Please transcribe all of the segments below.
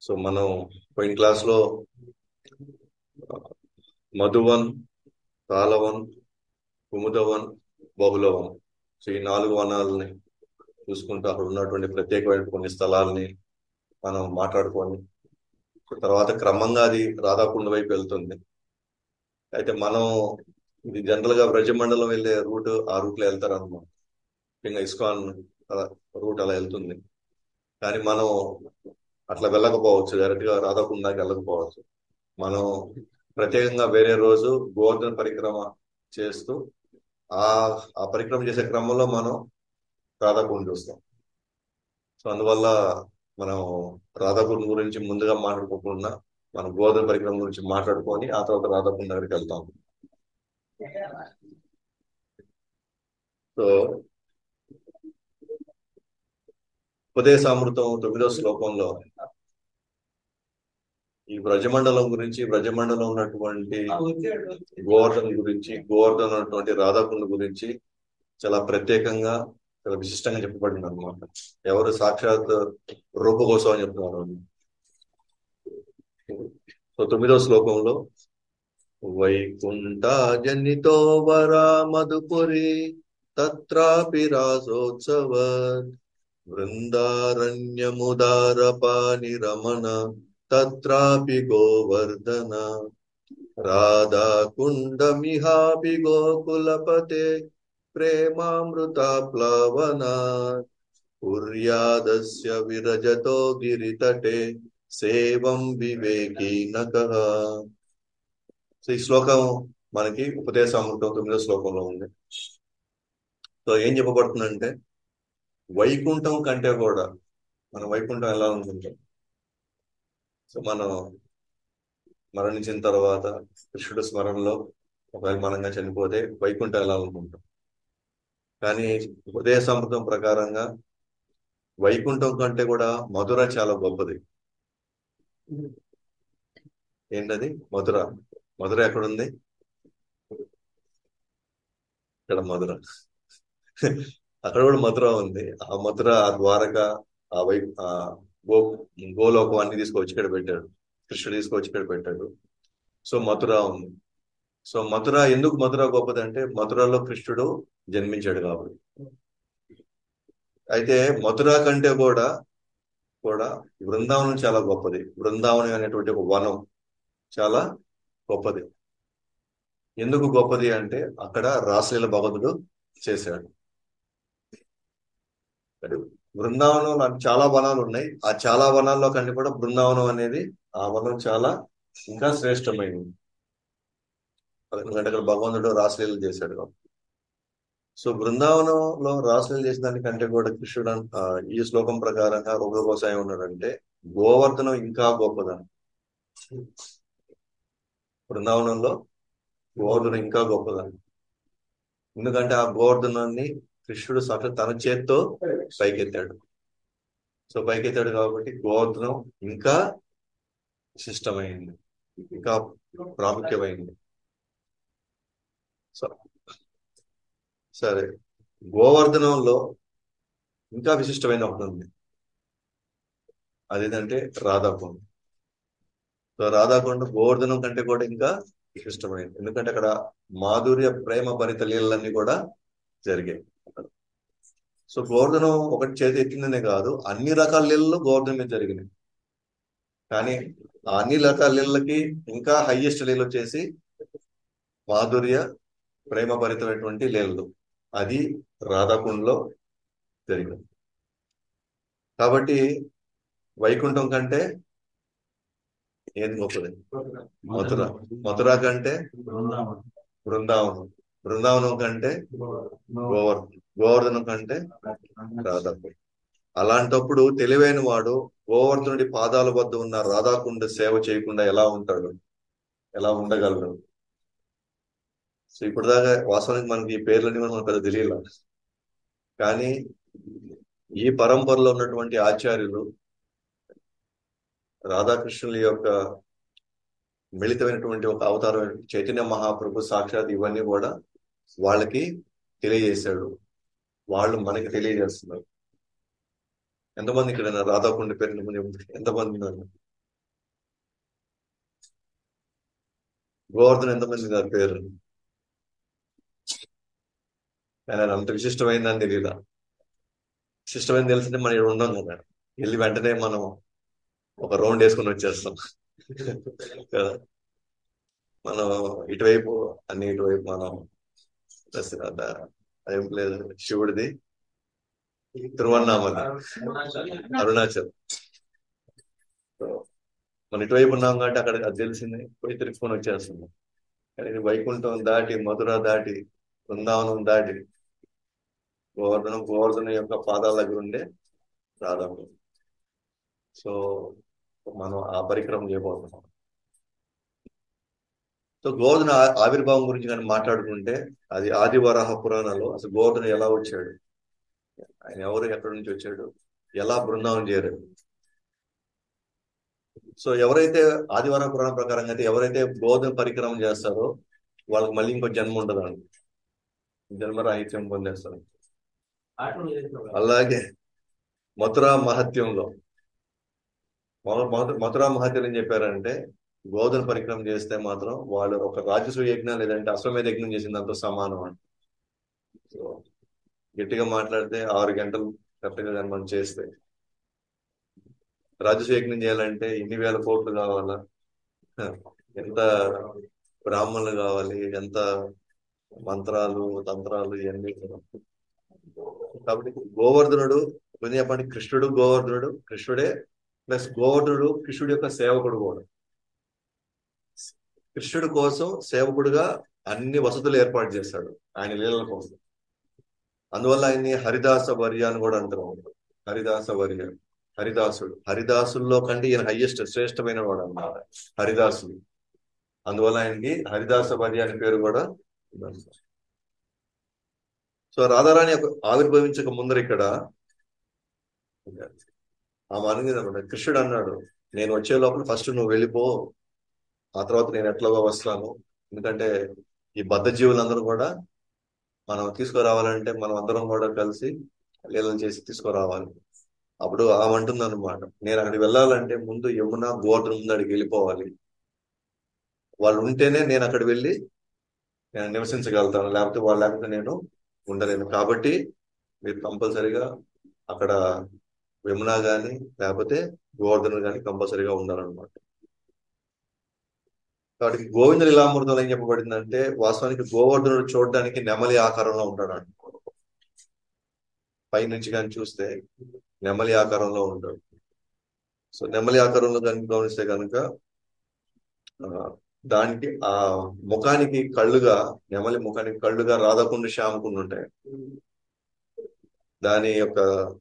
So మనం పోయిన class లో మధువన్ తాళవన్ కుముదవన్ బహుళవన్ సో ఈ నాలుగు వనాలని చూసుకుంటూ అక్కడ ఉన్నటువంటి ప్రత్యేకమైన కొన్ని స్థలాల్ని మనం మాట్లాడుకొని తర్వాత క్రమంగా అది రాధాకుండ వైపు వెళ్తుంది అయితే మనం ఇది జనరల్ గా బ్రజమండలం వెళ్ళే రూట్ ఆ రూట్ లో వెళ్తారు అనమాట ఇంకా ఇస్కాన్ రూట్ అలా వెళ్తుంది కానీ మనం అట్లా వెళ్ళకపోవచ్చు డైరెక్ట్ గా రాధాకుండాకి వెళ్ళకపోవచ్చు మనం ప్రత్యేకంగా వేరే రోజు గోవర్ధన పరిక్రమ చేస్తూ ఆ ఆ పరిక్రమ చేసే క్రమంలో మనం రాధాకుండ చూస్తాం సో అందువల్ల మనం రాధాకుండ గురించి ముందుగా మాట్లాడుకోకుండా మనం గోవర్ధన పరిక్రమ గురించి మాట్లాడుకొని ఆ తర్వాత రాధాకుండ దగ్గరికి వెళ్తాం సో ఉపదేశామృతం తొమ్మిదో శ్లోకంలో ఈ బ్రజమండలం గురించి బ్రజమండలం ఉన్నటువంటి గోవర్ధన్ గురించి గోవర్ధన్ ఉన్నటువంటి రాధాకుండ గురించి చాలా ప్రత్యేకంగా చాలా విశిష్టంగా చెప్పబడింది అనమాట ఎవరు సాక్షాత్ రూపకోసం అని చెప్తున్నారు సో తొమ్మిదో శ్లోకంలో వైకుంఠ జనితో వరా మధుపురి తత్రాపి రాసోత్సవ బృందారణ్యముదారపాని రమణ తత్రాపి గోవర్ధన రాధాకుండమిహాపి గోకులపతే ప్రేమామృత ప్లవన కుర్యాదస్య విరజతో గిరితటే సేవం వివేకీనక సో ఈ శ్లోకం మనకి ఉపదేశామృతం తొమ్మిదో శ్లోకంలో ఉంది సో ఏం చెప్పబడుతుందంటే వైకుంఠం కంటే కూడా మన వైకుంఠం ఎలా అనుకుంటాం సో మనం మరణించిన తర్వాత కృష్ణుడు స్మరణలో ఒకవేళ మనంగా చనిపోతే వైకుంఠం ఎలా అనుకుంటాం కానీ ఉపదేశామృతం ప్రకారంగా వైకుంఠం కంటే కూడా మధుర చాలా గొప్పది ఏంటది మధుర మధుర ఎక్కడుంది ఇక్కడ మధుర అక్కడ కూడా మధుర ఉంది ఆ మధుర ఆ ద్వారక ఆ వై ఆ గో గోలోకం అన్ని తీసుకొచ్చి ఇక్కడ పెట్టాడు కృష్ణుడు తీసుకొచ్చి ఇక్కడ పెట్టాడు సో మధుర ఉంది సో మధుర ఎందుకు మధుర గొప్పది అంటే మధురలో కృష్ణుడు జన్మించాడు కాబట్టి అయితే మధుర కంటే కూడా కూడా బృందావనం చాలా గొప్పది బృందావనం అనేటువంటి ఒక వనం చాలా గొప్పది ఎందుకు గొప్పది అంటే అక్కడ రాసలీల భగవంతుడు చేశాడు బృందావనంలో చాలా వనాలు ఉన్నాయి ఆ చాలా వనాల్లో కంటే కూడా బృందావనం అనేది ఆ వనం చాలా ఇంకా శ్రేష్టమైనది ఎందుకంటే అక్కడ భగవంతుడు రాసలీలు చేశాడు కాబట్టి సో బృందావనంలో రాసలీలు చేసిన దానికంటే కూడా కృష్ణుడు ఈ శ్లోకం ప్రకారంగా రూపకోసాయం ఉన్నాడంటే గోవర్ధనం ఇంకా గొప్పదని బృందావనంలో గోవర్ధనం ఇంకా గొప్పదని ఎందుకంటే ఆ గోవర్ధనాన్ని కృష్ణుడు సాక్షాత్ తన చేత్తో పైకెత్తాడు సో పైకెత్తాడు కాబట్టి గోవర్ధనం ఇంకా విశిష్టమైంది ఇంకా ప్రాముఖ్యమైంది సో సరే గోవర్ధనంలో ఇంకా విశిష్టమైన ఒకటి ఉంది అదేంటంటే రాధాకొండ సో రాధాకొండ గోవర్ధనం కంటే కూడా ఇంకా విశిష్టమైంది ఎందుకంటే అక్కడ మాధుర్య ప్రేమ భరిత లీలన్నీ కూడా జరిగాయి సో గోవర్ధనం ఒకటి చేతి ఎత్తిందనే కాదు అన్ని రకాల లీలలో గోవర్ధనం మీద జరిగినాయి కానీ ఆ అన్ని రకాల లీలకి ఇంకా హైయెస్ట్ లీల వచ్చేసి మాధుర్య ప్రేమ భరితమైనటువంటి లీలలు అది రాధాకుండలో జరిగింది కాబట్టి వైకుంఠం కంటే ఏది గొప్పది మథుర మథుర కంటే బృందావనం బృందావనం కంటే గోవర్ధనం గోవర్ధనం కంటే రాధాకుండ అలాంటప్పుడు తెలివైన వాడు గోవర్ధనుడి పాదాల వద్ద ఉన్న రాధాకుండ సేవ చేయకుండా ఎలా ఉంటాడు ఎలా ఉండగలడు సో ఇప్పుడు దాకా వాస్తవానికి మనకి ఈ పేర్లన్నీ కూడా మనకు పెద్ద తెలియదు కానీ ఈ పరంపరలో ఉన్నటువంటి ఆచార్యులు రాధాకృష్ణుల యొక్క మిళితమైనటువంటి ఒక అవతారం చైతన్య మహాప్రభు సాక్షాత్ ఇవన్నీ కూడా వాళ్ళకి తెలియజేశాడు వాళ్ళు మనకి తెలియజేస్తున్నారు ఎంతమంది ఇక్కడ రాధాకుండ పేరు ఎంతమంది ఉన్నారు గోవర్ధన్ ఎంతమంది గారి పేరు కానీ అది అంత విశిష్టమైందని తెలియదా విశిష్టమైంది తెలిసింటే మనం ఇక్కడ ఉండం కదా వెళ్ళి వెంటనే మనం ఒక రౌండ్ వేసుకొని వచ్చేస్తాం కదా మనం ఇటువైపు అన్ని ఇటువైపు మనం దశ- ద- అదేం లేదు శివుడిది తిరువన్నామది అరుణాచల్ సో, మన ఇటువైపు ఉన్నాం కాబట్టి అక్కడ అది తెలిసింది పోయి తిరుచుకొని వచ్చేస్తున్నాం కానీ ఇది వైకుంఠం దాటి మధుర దాటి బృందావనం దాటి గోవర్ధనం గోవర్ధనం యొక్క పాదాల దగ్గర ఉండే రాధము సో మనం ఆ పరిక్రమం చేయబోతున్నాం సో గోవర్ధన ఆ- ఆవిర్భావం గురించి కానీ మాట్లాడుకుంటే అది ఆదివరాహ పురాణంలో అసలు గోవర్ధన ఎలా వచ్చాడు ఆయన ఎవరు ఎక్కడి నుంచి వచ్చాడు ఎలా బృందావనం చేరాడు సో ఎవరైతే ఆదివారం పురాణం ప్రకారంగా అయితే ఎవరైతే గోధుమ పరిక్రమం చేస్తారో వాళ్ళకి మళ్ళీ ఇంకో జన్మ ఉండదండి జన్మ రాహిత్యం పొందేస్తారు అలాగే మథురా మహత్యంలో మొద- మొద- మథురా మహత్యం ఏం చెప్పారంటే గోధుమ పరిక్రమం చేస్తే మాత్రం వాళ్ళు ఒక రాజసూయ యజ్ఞం లేదంటే అశ్వమేధ యజ్ఞం చేసిన దాంతో సమానం అంట సో గట్టిగా మాట్లాడితే ఆరు గంటలు కరెక్ట్గా కానీ మనం చేస్తే రాజసూయ యజ్ఞం చేయాలంటే ఎన్ని వేల కోట్లు కావాలా ఎంత బ్రాహ్మణులు కావాలి ఎంత మంత్రాలు తంత్రాలు ఇవన్నీ కూడా. కాబట్టి గోవర్ధనుడు కొంచెం చెప్పండి కృష్ణుడు గోవర్ధనుడు కృష్ణుడే ప్లస్ గోవర్ధనుడు కృష్ణుడి యొక్క సేవకుడు కూడా కృష్ణుడి కోసం సేవకుడుగా అన్ని వసతులు ఏర్పాటు చేశాడు ఆయన లీలల కోసం అందువల్ల ఆయన్ని హరిదాస వర్య అని కూడా అంటారు హరిదాస వర్య హరిదాసుడు హరిదాసుల్లో కంటే ఈయన హయ్యెస్ట్ శ్రేష్టమైన వాడు అన్నమాట హరిదాసుడు అందువల్ల ఆయనకి హరిదాస వర్య అనే పేరు కూడా ఉంది. సో రాధారాణి యొక్క ఆవిర్భవించక ముందర ఇక్కడ ఆ మనకి కృష్ణుడు అన్నాడు నేను వచ్చే లోపల ఫస్ట్ నువ్వు వెళ్ళిపో ఆ తర్వాత నేను ఎట్లాగో వస్తాను ఎందుకంటే ఈ బద్ధ జీవులందరూ కూడా మనం తీసుకురావాలంటే మనం అందరం కూడా కలిసి లీలలు చేసి తీసుకురావాలి అప్పుడు ఆమె అంటుంది అనమాట నేను అక్కడికి వెళ్ళాలంటే ముందు యమున గోవర్ధన ముందు అడిగి వెళ్ళిపోవాలి వాళ్ళు ఉంటేనే నేను అక్కడ వెళ్ళి నేను నివసించగలుగుతాను లేకపోతే వాళ్ళు లేకపోతే నేను ఉండలేను కాబట్టి మీరు కంపల్సరీగా అక్కడ యమున గాని లేకపోతే గోవర్ధన గాని కంపల్సరీగా ఉండాలన్నమాట కాబట్టి గోవింద లీలామృతంలో ఏం చెప్పబడిందంటే వాస్తవానికి గోవర్ధనుడు చూడడానికి నెమలి ఆకారంలో ఉంటాడు అంట పై నుంచి కానీ చూస్తే నెమలి ఆకారంలో ఉంటాడు సో నెమలి ఆకారంలో కనుక గమనిస్తే కనుక ఆ, దానికి ఆ ముఖానికి కళ్ళుగా నెమలి ముఖానికి కళ్ళుగా రాధకుండు శ్యామకుండు ఉంటాయి దాని యొక్క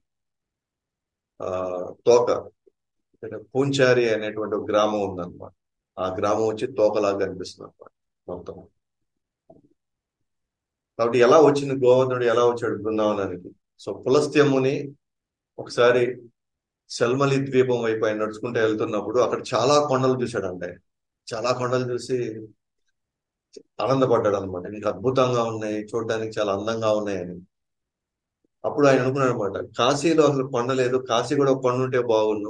ఆ తోక అంటే పూంచారి అనేటువంటి ఒక గ్రామం ఉందన్నమాట ఆ గ్రామం వచ్చి తోకలాగా కనిపిస్తుంది అనమాట మొత్తం కాబట్టి ఎలా వచ్చింది గోవర్ధనుడు ఎలా వచ్చాడు బృందావనానికి సో పులస్త్యముని ఒకసారి శల్మలి ద్వీపం వైపు ఆయన నడుచుకుంటూ వెళ్తున్నప్పుడు అక్కడ చాలా కొండలు చూశాడంట ఆయన. చాలా కొండలు చూసి ఆనందపడ్డాడు అనమాట ఇంకా అద్భుతంగా ఉన్నాయి చూడడానికి చాలా అందంగా ఉన్నాయని అప్పుడు ఆయన అనుకున్నాడు అనమాట కాశీలో అసలు కొండ లేదు కాశీ కూడా ఒక కొండ ఉంటే బాగుండు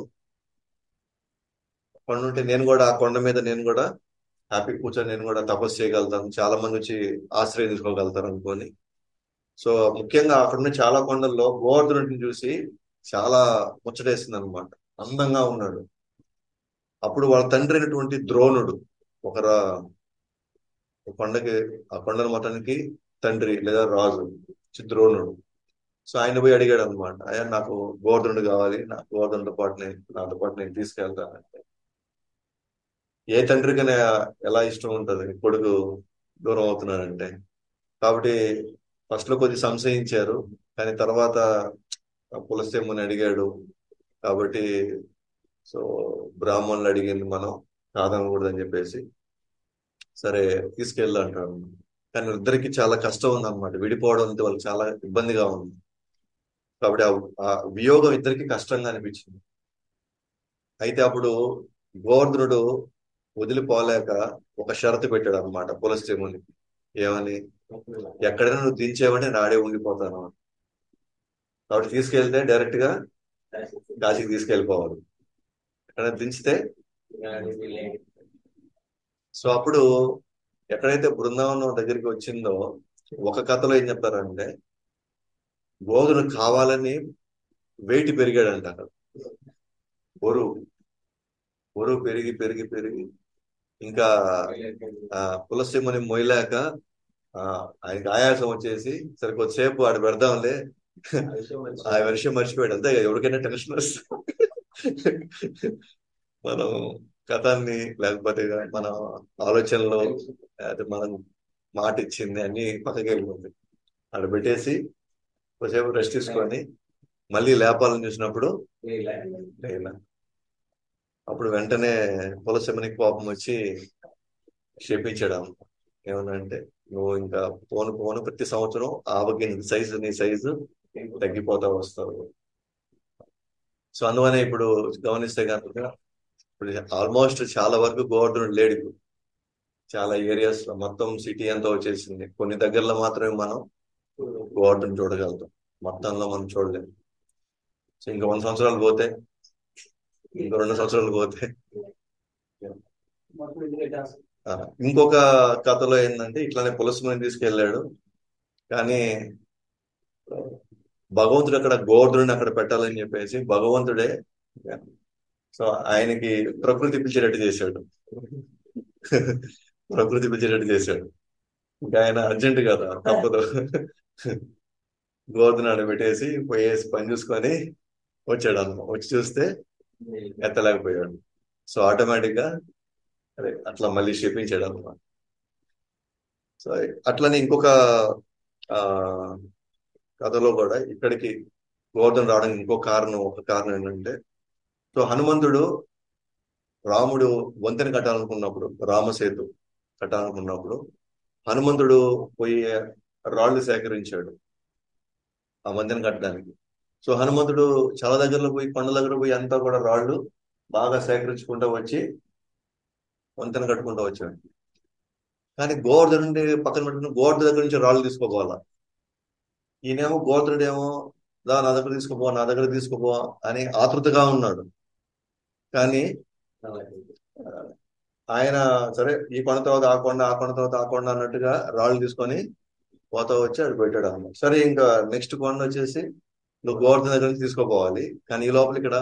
కొండ ఉంటే నేను కూడా ఆ కొండ మీద నేను కూడా హ్యాపీ కూర్చొని నేను కూడా తపస్సు చేయగలుగుతాను చాలా మంది వచ్చి ఆశ్రయం తీసుకోగలుగుతారు అనుకొని సో ముఖ్యంగా అక్కడున్న చాలా కొండల్లో గోవర్ధనుడిని చూసి చాలా ముచ్చటేసింది అనమాట అందంగా ఉన్నాడు అప్పుడు వాళ్ళ తండ్రి అయినటువంటి ద్రోణుడు ఒక రా- ఒక కొండకి ఆ కొండల మతానికి తండ్రి లేదా రాజు చి ద్రోణుడు సో ఆయన పోయి అడిగాడు అనమాట అయ్యా నాకు గోవర్ధనుడు కావాలి నా గోవర్ధనుడితో పాటు నేను నాతో పాటు నేను తీసుకెళ్తానంటే ఏ తండ్రికైనా ఎలా ఇష్టం ఉంటది కొడుకు దూరం అవుతున్నాడంటే కాబట్టి ఫస్ట్ లో కొద్ది సంశయించారు కానీ తర్వాత పులసేముని అడిగాడు కాబట్టి సో బ్రాహ్మణులు అడిగింది మనం కాదనకూడదని చెప్పేసి సరే తీసుకెళ్ళు అంటాడు కానీ ఇద్దరికి చాలా కష్టం ఉంది అనమాట విడిపోవడం అంటే వాళ్ళకి చాలా ఇబ్బందిగా ఉంది కాబట్టి ఆ- ఆ వియోగం ఇద్దరికి కష్టంగా అనిపించింది అయితే అప్పుడు గోవర్ధనుడు వదిలిపోలేక ఒక షరతు పెట్టాడు అనమాట పులస్త్యముని ఏమని ఎక్కడైనా నువ్వు దించేవంటే నేను ఆడే ఉండిపోతాను అని. కాబట్టి తీసుకెళ్తే డైరెక్ట్ గా కాశీకి తీసుకెళ్ళిపోవాలి ఎక్కడ దించితే సో అప్పుడు ఎక్కడైతే బృందావనం దగ్గరికి వచ్చిందో ఒక కథలో ఏం చెప్తారంటే గోధులు కావాలని వెయిట్ పెరిగాడంట అక్కడ బరువు బరువు పెరిగి పెరిగి పెరిగి ఇంకా ఆ పులసిమ్మని మొయ్యలేక ఆ ఆయనకి ఆయాసం వచ్చేసి సరే కొద్దిసేపు ఆడ పెడదాంలే ఆ విషయం మర్చిపోయాడు అంతే కదా, ఎవరికైనా టెన్షన్ వస్తుంది మనం కథాన్ని లేకపోతే మన ఆలోచనలు లేకపోతే మనం మాట ఇచ్చింది అన్ని పక్కకి వెళ్ళిపోతుంది ఆడ పెట్టేసి కొద్దిసేపు రెస్ట్ తీసుకొని మళ్ళీ లేపాలని చూసినప్పుడు లేలా అప్పుడు వెంటనే పులసెమని కోపం వచ్చి క్షమించాడు ఆమె. ఏమనంటే నువ్వు ఇంకా పోను పోను ప్రతి సంవత్సరం ఆవకి నీ సైజు నీ సైజు తగ్గిపోతా వస్తావు సో అందువనే ఇప్పుడు గమనిస్తే కనుక ఇప్పుడు ఆల్మోస్ట్ చాలా వరకు గోవర్ధనుడు లేడు ఇప్పుడు చాలా ఏరియాస్ లో మొత్తం సిటీ అంతా వచ్చేసింది కొన్ని దగ్గరలో మాత్రమే మనం గోవర్ధన్ చూడగలుగుతాం మొత్తంలో మనం చూడలేము సో ఇంకా వంద సంవత్సరాలు పోతే ఇంకో రెండు సంవత్సరాలు పోతే ఆ, ఇంకొక కథలో ఏంటంటే ఇట్లానే పులసమని తీసుకెళ్ళాడు కానీ భగవంతుడు అక్కడ గోవర్ధనుడిని అక్కడ పెట్టాలని చెప్పేసి భగవంతుడే సో ఆయనకి ప్రకృతి పిలిచేటట్టు చేశాడు ప్రకృతి పిలిచేటట్టు చేశాడు ఇంకా ఆయన అర్జెంట్ కదా తప్పదు గోవర్ధన ఆడ పెట్టేసి పోయేసి పని చూసుకొని వచ్చాడు అన్న వచ్చి చూస్తే ఎత్తలేకపోయాడు సో ఆటోమేటిక్ గా అదే అట్లా మళ్ళీ క్షపించాడు అనమాట సో అట్లనే ఇంకొక ఆ కథలో కూడా ఇక్కడికి గోవర్ధన్ రావడానికి ఇంకో కారణం ఒక కారణం ఏంటంటే సో హనుమంతుడు రాముడు వంతెన కట్టాలనుకున్నప్పుడు రామసేతు కట్టాలనుకున్నప్పుడు హనుమంతుడు పోయి రాళ్ళు సేకరించాడు ఆ వంతెన కట్టడానికి సో హనుమంతుడు చాలా దగ్గరలో పోయి కొండ దగ్గర పోయి అంతా కూడా రాళ్ళు బాగా సేకరించుకుంటూ వచ్చి వంతెన కట్టుకుంటూ వచ్చాడు కానీ గోవర్ధనుడి పక్కన పెట్టుకుని గోవర్ధన దగ్గర నుంచి రాళ్ళు తీసుకోపోవాలా ఈయనేమో గోవర్ధనుడేమో దా నా దగ్గర తీసుకుపో నా దగ్గర తీసుకుపో అని ఆతృతగా ఉన్నాడు కానీ ఆయన సరే ఈ కొండ తర్వాత ఆ కొండ ఆ కొండ తర్వాత ఆ కొండ అన్నట్టుగా రాళ్ళు తీసుకొని పోతా వచ్చి అక్కడ పెట్టాడు అన్నమాట సరే ఇంకా నెక్స్ట్ కొండ వచ్చేసి నువ్వు గోవర్ధన దగ్గర నుంచి తీసుకోపోవాలి కానీ ఈ లోపల ఇక్కడ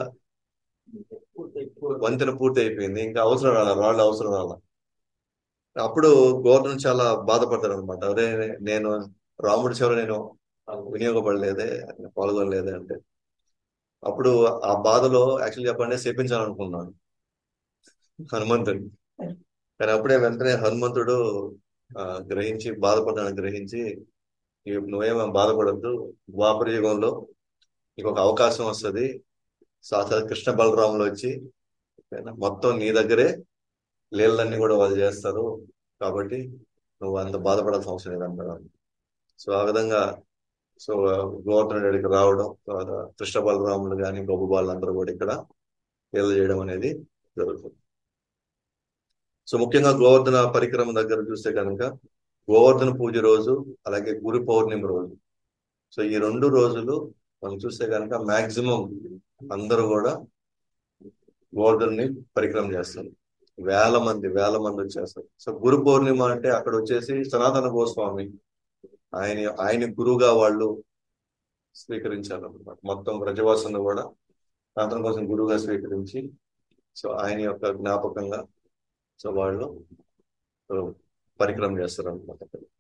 వంతెన పూర్తి అయిపోయింది ఇంకా అవసరం రాల రాళ్ళు అవసరం రాల అప్పుడు గోవర్ధన్ చాలా బాధపడతాడు అనమాట అదే నేను రాముడి చివర నేను వినియోగపడలేదే పాల్గొనలేదే అంటే అప్పుడు ఆ బాధలో యాక్చువల్ చెప్పండి శపించాలనుకున్నాను హనుమంతుడిని కానీ అప్పుడే వెంటనే హనుమంతుడు ఆ, గ్రహించి బాధపడ్డాను గ్రహించి "ఇవి నువ్వేమో బాధపడద్దు ద్వాపర యుగంలో నీకు ఒక అవకాశం వస్తుంది సాక్షాత్ కృష్ణ బలరాములు వచ్చి ఓకేనా? మొత్తం నీ దగ్గరే లీలన్నీ కూడా వాళ్ళు చేస్తారు కాబట్టి నువ్వు అంత బాధపడాల్సిన అవసరం లేదన్నాడు సో ఆ విధంగా సో గోవర్ధనుడి దగ్గరికి రావడం తర్వాత కృష్ణ బలరాములు కానీ గొప్ప వాళ్ళందరూ కూడా ఇక్కడ లీల చేయడం అనేది జరుగుతుంది సో ముఖ్యంగా గోవర్ధన పరిక్రమ దగ్గర చూస్తే కనుక గోవర్ధన పూజ రోజు అలాగే గురు పౌర్ణమి రోజు సో ఈ రెండు రోజులు మనం చూస్తే కనుక మాక్సిమం అందరూ కూడా గోవర్ధన్ని పరిక్రమ చేస్తారు వేల మంది వేల మంది వచ్చేస్తారు సో గురు పౌర్ణిమ అంటే అక్కడ వచ్చేసి సనాతన గోస్వామి ఆయన ఆయన గురువుగా వాళ్ళు స్వీకరించారన్నమాట మొత్తం బ్రజవాసంలో కూడా సనాతన కోసం గురువుగా స్వీకరించి సో ఆయన యొక్క జ్ఞాపకంగా సో వాళ్ళు సో పరిక్రమ చేస్తారు అనమాట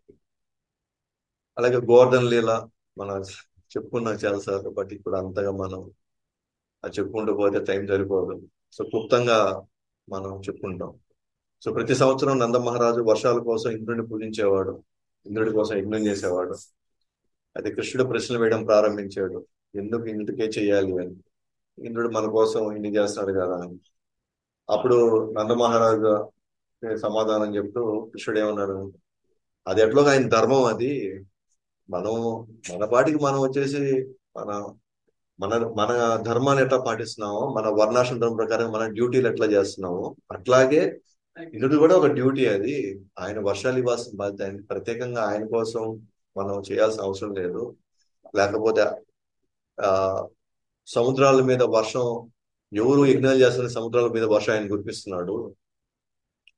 అలాగే గోవర్ధన్ లీల మన చెప్పుకున్నాం చాలా సార్లు బట్ ఇప్పుడు అంతగా మనం అది చెప్పుకుంటూ పోతే టైం సరిపోదు సో క్లుప్తంగా మనం చెప్పుకుంటాం సో ప్రతి సంవత్సరం నంద మహారాజు వర్షాల కోసం ఇంద్రుడిని పూజించేవాడు ఇంద్రుడి కోసం యజ్ఞం చేసేవాడు అయితే కృష్ణుడు ప్రశ్నలు వేయడం ప్రారంభించాడు ఎందుకు ఇందుకే చేయాలి అని ఇంద్రుడు మన కోసం ఇన్ని చేస్తున్నాడు కదా అని అప్పుడు నందమహారాజు సమాధానం చెప్తూ కృష్ణుడు ఏమన్నాడు అది ఎట్లా ఆయన ధర్మం అది మనం మన పాటికి మనం వచ్చేసి మన మన మన ధర్మాన్ని ఎట్లా పాటిస్తున్నామో మన వర్ణాశ్రమ ధర్మం ప్రకారం మన డ్యూటీలు ఎట్లా చేస్తున్నామో అట్లాగే ఇంద్రుడు కూడా ఒక డ్యూటీ అది ఆయన వర్షాలు ఇవ్వాల్సిన బాధ్యత ఆయన ప్రత్యేకంగా ఆయన కోసం మనం చేయాల్సిన అవసరం లేదు లేకపోతే ఆ సముద్రాల మీద వర్షం ఎవరు యజ్ఞాలు చేస్తున్న సముద్రాల మీద వర్షం ఆయన కురిపిస్తున్నాడు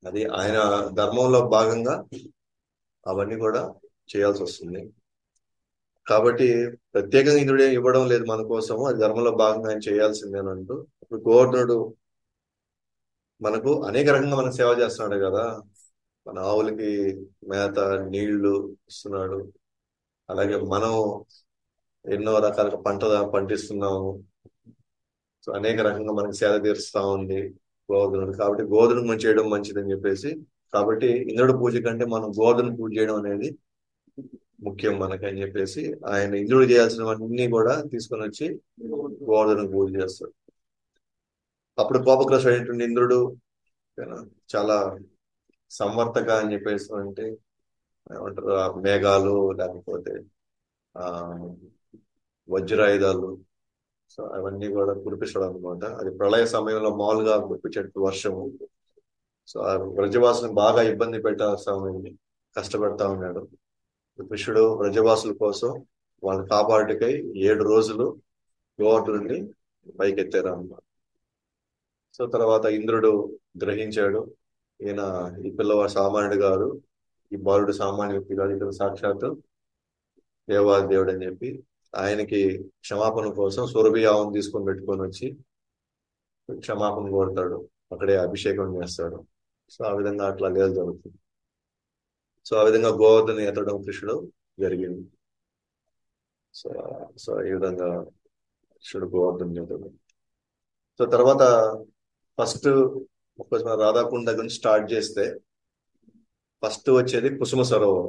అది ఆయన ధర్మంలో భాగంగా అవన్నీ కూడా చేయాల్సి వస్తుంది కాబట్టి ప్రత్యేకంగా ఇంద్రుడే ఇవ్వడం లేదు మన కోసము అది ధర్మంలో భాగంగా ఆయన చేయాల్సిందేనంటూ ఇప్పుడు గోవర్ధనుడు మనకు అనేక రకంగా మనకు సేవ చేస్తున్నాడు కదా మన ఆవులకి మేత నీళ్లు ఇస్తున్నాడు అలాగే మనం ఎన్నో రకాల పంట పండిస్తున్నాము సో అనేక రకంగా మనకి సేద తీరుస్తా ఉంది గోధునుడు కాబట్టి గోధును మనం చేయడం మంచిదని చెప్పేసి కాబట్టి ఇంద్రుడు పూజ కంటే మనం గోధును పూజ చేయడం అనేది ముఖ్యం మనకి అని చెప్పేసి ఆయన ఇంద్రుడు చేయాల్సినవన్నీ కూడా తీసుకొని వచ్చి గోధును పూజ చేస్తాడు అప్పుడు కోపగ్రస్తుడైనటువంటి ఇంద్రుడు ఏనా, చాలా సంవర్తక అని చెప్పేసి అంటే ఏమంటారు ఆ మేఘాలు లేకపోతే ఆ వజ్రాయుధాలు సో అవన్నీ కూడా కురిపించడం అనమాట అది ప్రళయ సమయంలో మామూలుగా కురిపించేట్టు వర్షము సో ఆ వ్రజవాసుని బాగా ఇబ్బంది పెట్టాల్సి ఉంది కష్టపెడతా ఉన్నాడు కృష్ణుడు వ్రజవాసుల కోసం వాళ్ళని కాపాడుకై ఏడు రోజులు గోవర్ధనుడిని పైకెత్తారు అన్నమాట సో తర్వాత ఇంద్రుడు గ్రహించాడు ఈయన ఈ పిల్లవాడు సామాన్యుడు గారు ఈ బాలుడు సామాన్య వ్యక్తి కాదు ఇతను సాక్షాత్తు దేవాది దేవుడు అని చెప్పి ఆయనకి క్షమాపణ కోసం సురభియావం తీసుకొని పెట్టుకొని వచ్చి క్షమాపణ కోరుతాడు అక్కడే అభిషేకం చేస్తాడు సో ఆ విధంగా అట్లా లేదు జరుగుతుంది సో ఆ విధంగా గోవర్ధని ఎత్తడం కృష్ణుడు జరిగింది సో సో ఈ విధంగా కృష్ణుడు గోవర్ధని ఎత్తడం సో తర్వాత ఫస్ట్ ఒక్కసారి రాధాకుండ దగ్గర నుంచి స్టార్ట్ చేస్తే ఫస్ట్ వచ్చేది కుసుమ సరోవరం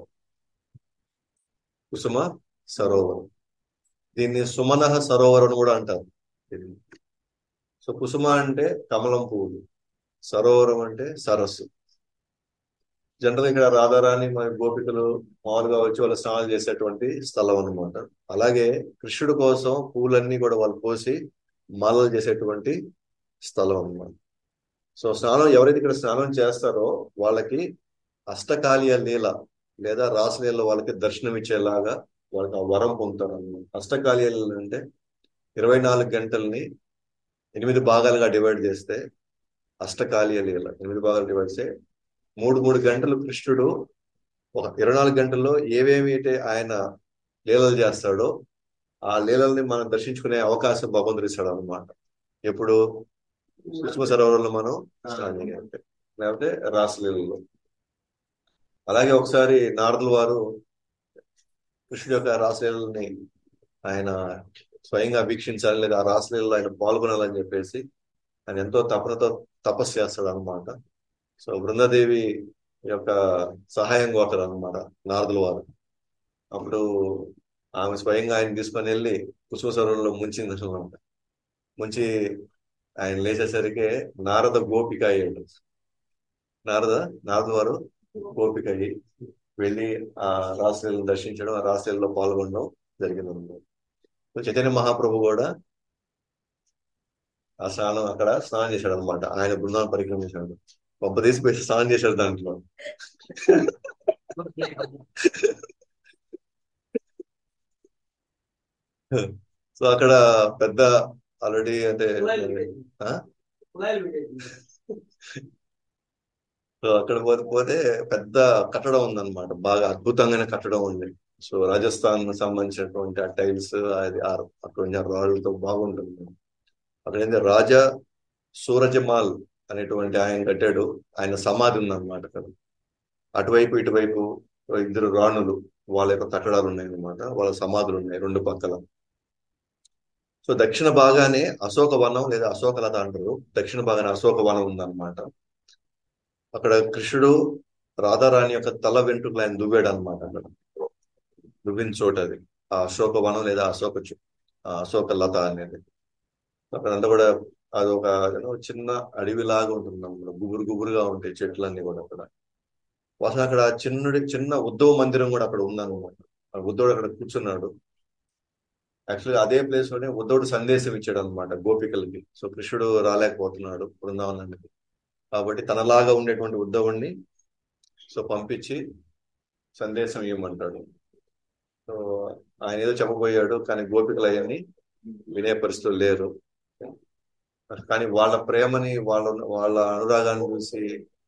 కుసుమ సరోవరం దీన్ని సుమనహ సరోవరం అని కూడా అంటారు సో కుసుమ అంటే కమలం పువ్వులు సరోవరం అంటే సరస్సు జనరల్ ఇక్కడ రాధారాణి మరి గోపికలు మామూలుగా వచ్చి వాళ్ళు స్నానాలు చేసేటువంటి స్థలం అన్నమాట అలాగే కృష్ణుడి కోసం పూలన్నీ కూడా వాళ్ళు పోసి మాలలు చేసేటువంటి స్థలం అన్నమాట సో స్నానం ఎవరైతే ఇక్కడ స్నానం చేస్తారో వాళ్ళకి అష్టకాలీయ లీల లేదా రాసలీల వాళ్ళకి దర్శనం ఇచ్చేలాగా వాళ్ళకి ఆ వరం పొందుతారు అన్నమాట అష్టకాలీయ లీల అంటే ఇరవై నాలుగు గంటల్ని ఎనిమిది భాగాలుగా డివైడ్ చేస్తే అష్టకాలీయ లీల ఎనిమిది భాగాలు డివైడ్ చేస్తే మూడు మూడు గంటలు కృష్ణుడు ఒక ఇరవై నాలుగు గంటల్లో ఏవేమి అయితే ఆయన లీలలు చేస్తాడో ఆ లీలల్ని మనం దర్శించుకునే అవకాశం భగవంతుడు ఇస్తాడు అనమాట ఎప్పుడు సుష్మ సరోవరంలో మనం స్నానం చేయాలంటే లేకపోతే రాసలీలలో అలాగే ఒకసారి నారదుల వారు కృష్ణుడి యొక్క రాసలీలని ఆయన స్వయంగా వీక్షించాలి లేదా ఆ రాసలీలలో ఆయన పాల్గొనాలని చెప్పేసి ఆయన ఎంతో తపనతో తపస్సు చేస్తాడు అనమాట సో బృందాదేవి యొక్క సహాయం కోరుతారు అనమాట నారదుల వారు అప్పుడు ఆమె స్వయంగా ఆయన తీసుకొని వెళ్ళి కుసుమ సరోవరంలో ముంచింది అనమాట ముంచి ఆయన లేచేసరికి నారద గోపిక అయ్యాడు నారద నారద వారు గోపిక అయ్యి వెళ్ళి ఆ రాశిలను దర్శించడం ఆ రాశిలలో పాల్గొనడం జరిగింది అన్నమాట సో చైతన్య మహాప్రభు కూడా ఆ స్నానం అక్కడ స్నానం చేశాడు అనమాట ఆయన బృందాన్ని పరిక్రమించాడు గొప్ప తీసి పెట్టి స్నానం చేశాడు దాంట్లో సో అక్కడ పెద్ద ఆల్రెడీ అంటే ఆ? సో అక్కడ పోతే పోతే పెద్ద కట్టడం ఉందన్నమాట బాగా అద్భుతంగానే కట్టడం ఉంది సో రాజస్థాన్ సంబంధించినటువంటి ఆ టైల్స్ అది ఆ అక్కడ రాళ్ళతో బాగుంటుంది అక్కడ ఏంటి రాజా సూరజమాల్ అనేటువంటి ఆయన కట్టాడు ఆయన సమాధి ఉందన్నమాట అక్కడ అటువైపు ఇటువైపు ఇద్దరు రాణులు వాళ్ళ యొక్క కట్టడాలు ఉన్నాయి అన్నమాట వాళ్ళ సమాధులు ఉన్నాయి రెండు పక్కల సో దక్షిణ భాగానే అశోక వనం లేదా అశోకలత అంటారు దక్షిణ భాగానే అశోక వనం ఉందన్నమాట అక్కడ కృష్ణుడు రాధారాణి యొక్క తల వెంట్రుకలు ఆయన దువ్వాడు అనమాట అక్కడ దువ్విన చోట అది ఆ అశోక వనం లేదా అశోక చు- ఆ అశోక లత అనేది అక్కడంతా కూడా అది ఒక ఏదో చిన్న అడవిలాగా ఉంటుంది అన్నమాట గుబురు గుబురుగా ఉంటాయి చెట్లన్నీ కూడా అక్కడ అసలు అక్కడ చిన్నడి చిన్న ఉద్ధవ మందిరం కూడా అక్కడ ఉందన్నమాట ఆ ఉద్ధవుడు అక్కడ కూర్చున్నాడు యాక్చువల్గా అదే ప్లేస్ లోనే ఉద్ధవుడు సందేశం ఇచ్చాడు అనమాట గోపికలకి సో కృష్ణుడు రాలేకపోతున్నాడు బృందావనానికి కాబట్టి తనలాగా ఉండేటువంటి ఉద్ధవుణ్ణి సో పంపించి సందేశం ఇవ్వమంటాడు సో ఆయన ఏదో చెప్పబోయాడు కానీ గోపికలు అవన్నీ వినే పరిస్థితులు లేరు కానీ వాళ్ళ ప్రేమని వాళ్ళ వాళ్ళ అనురాగాన్ని చూసి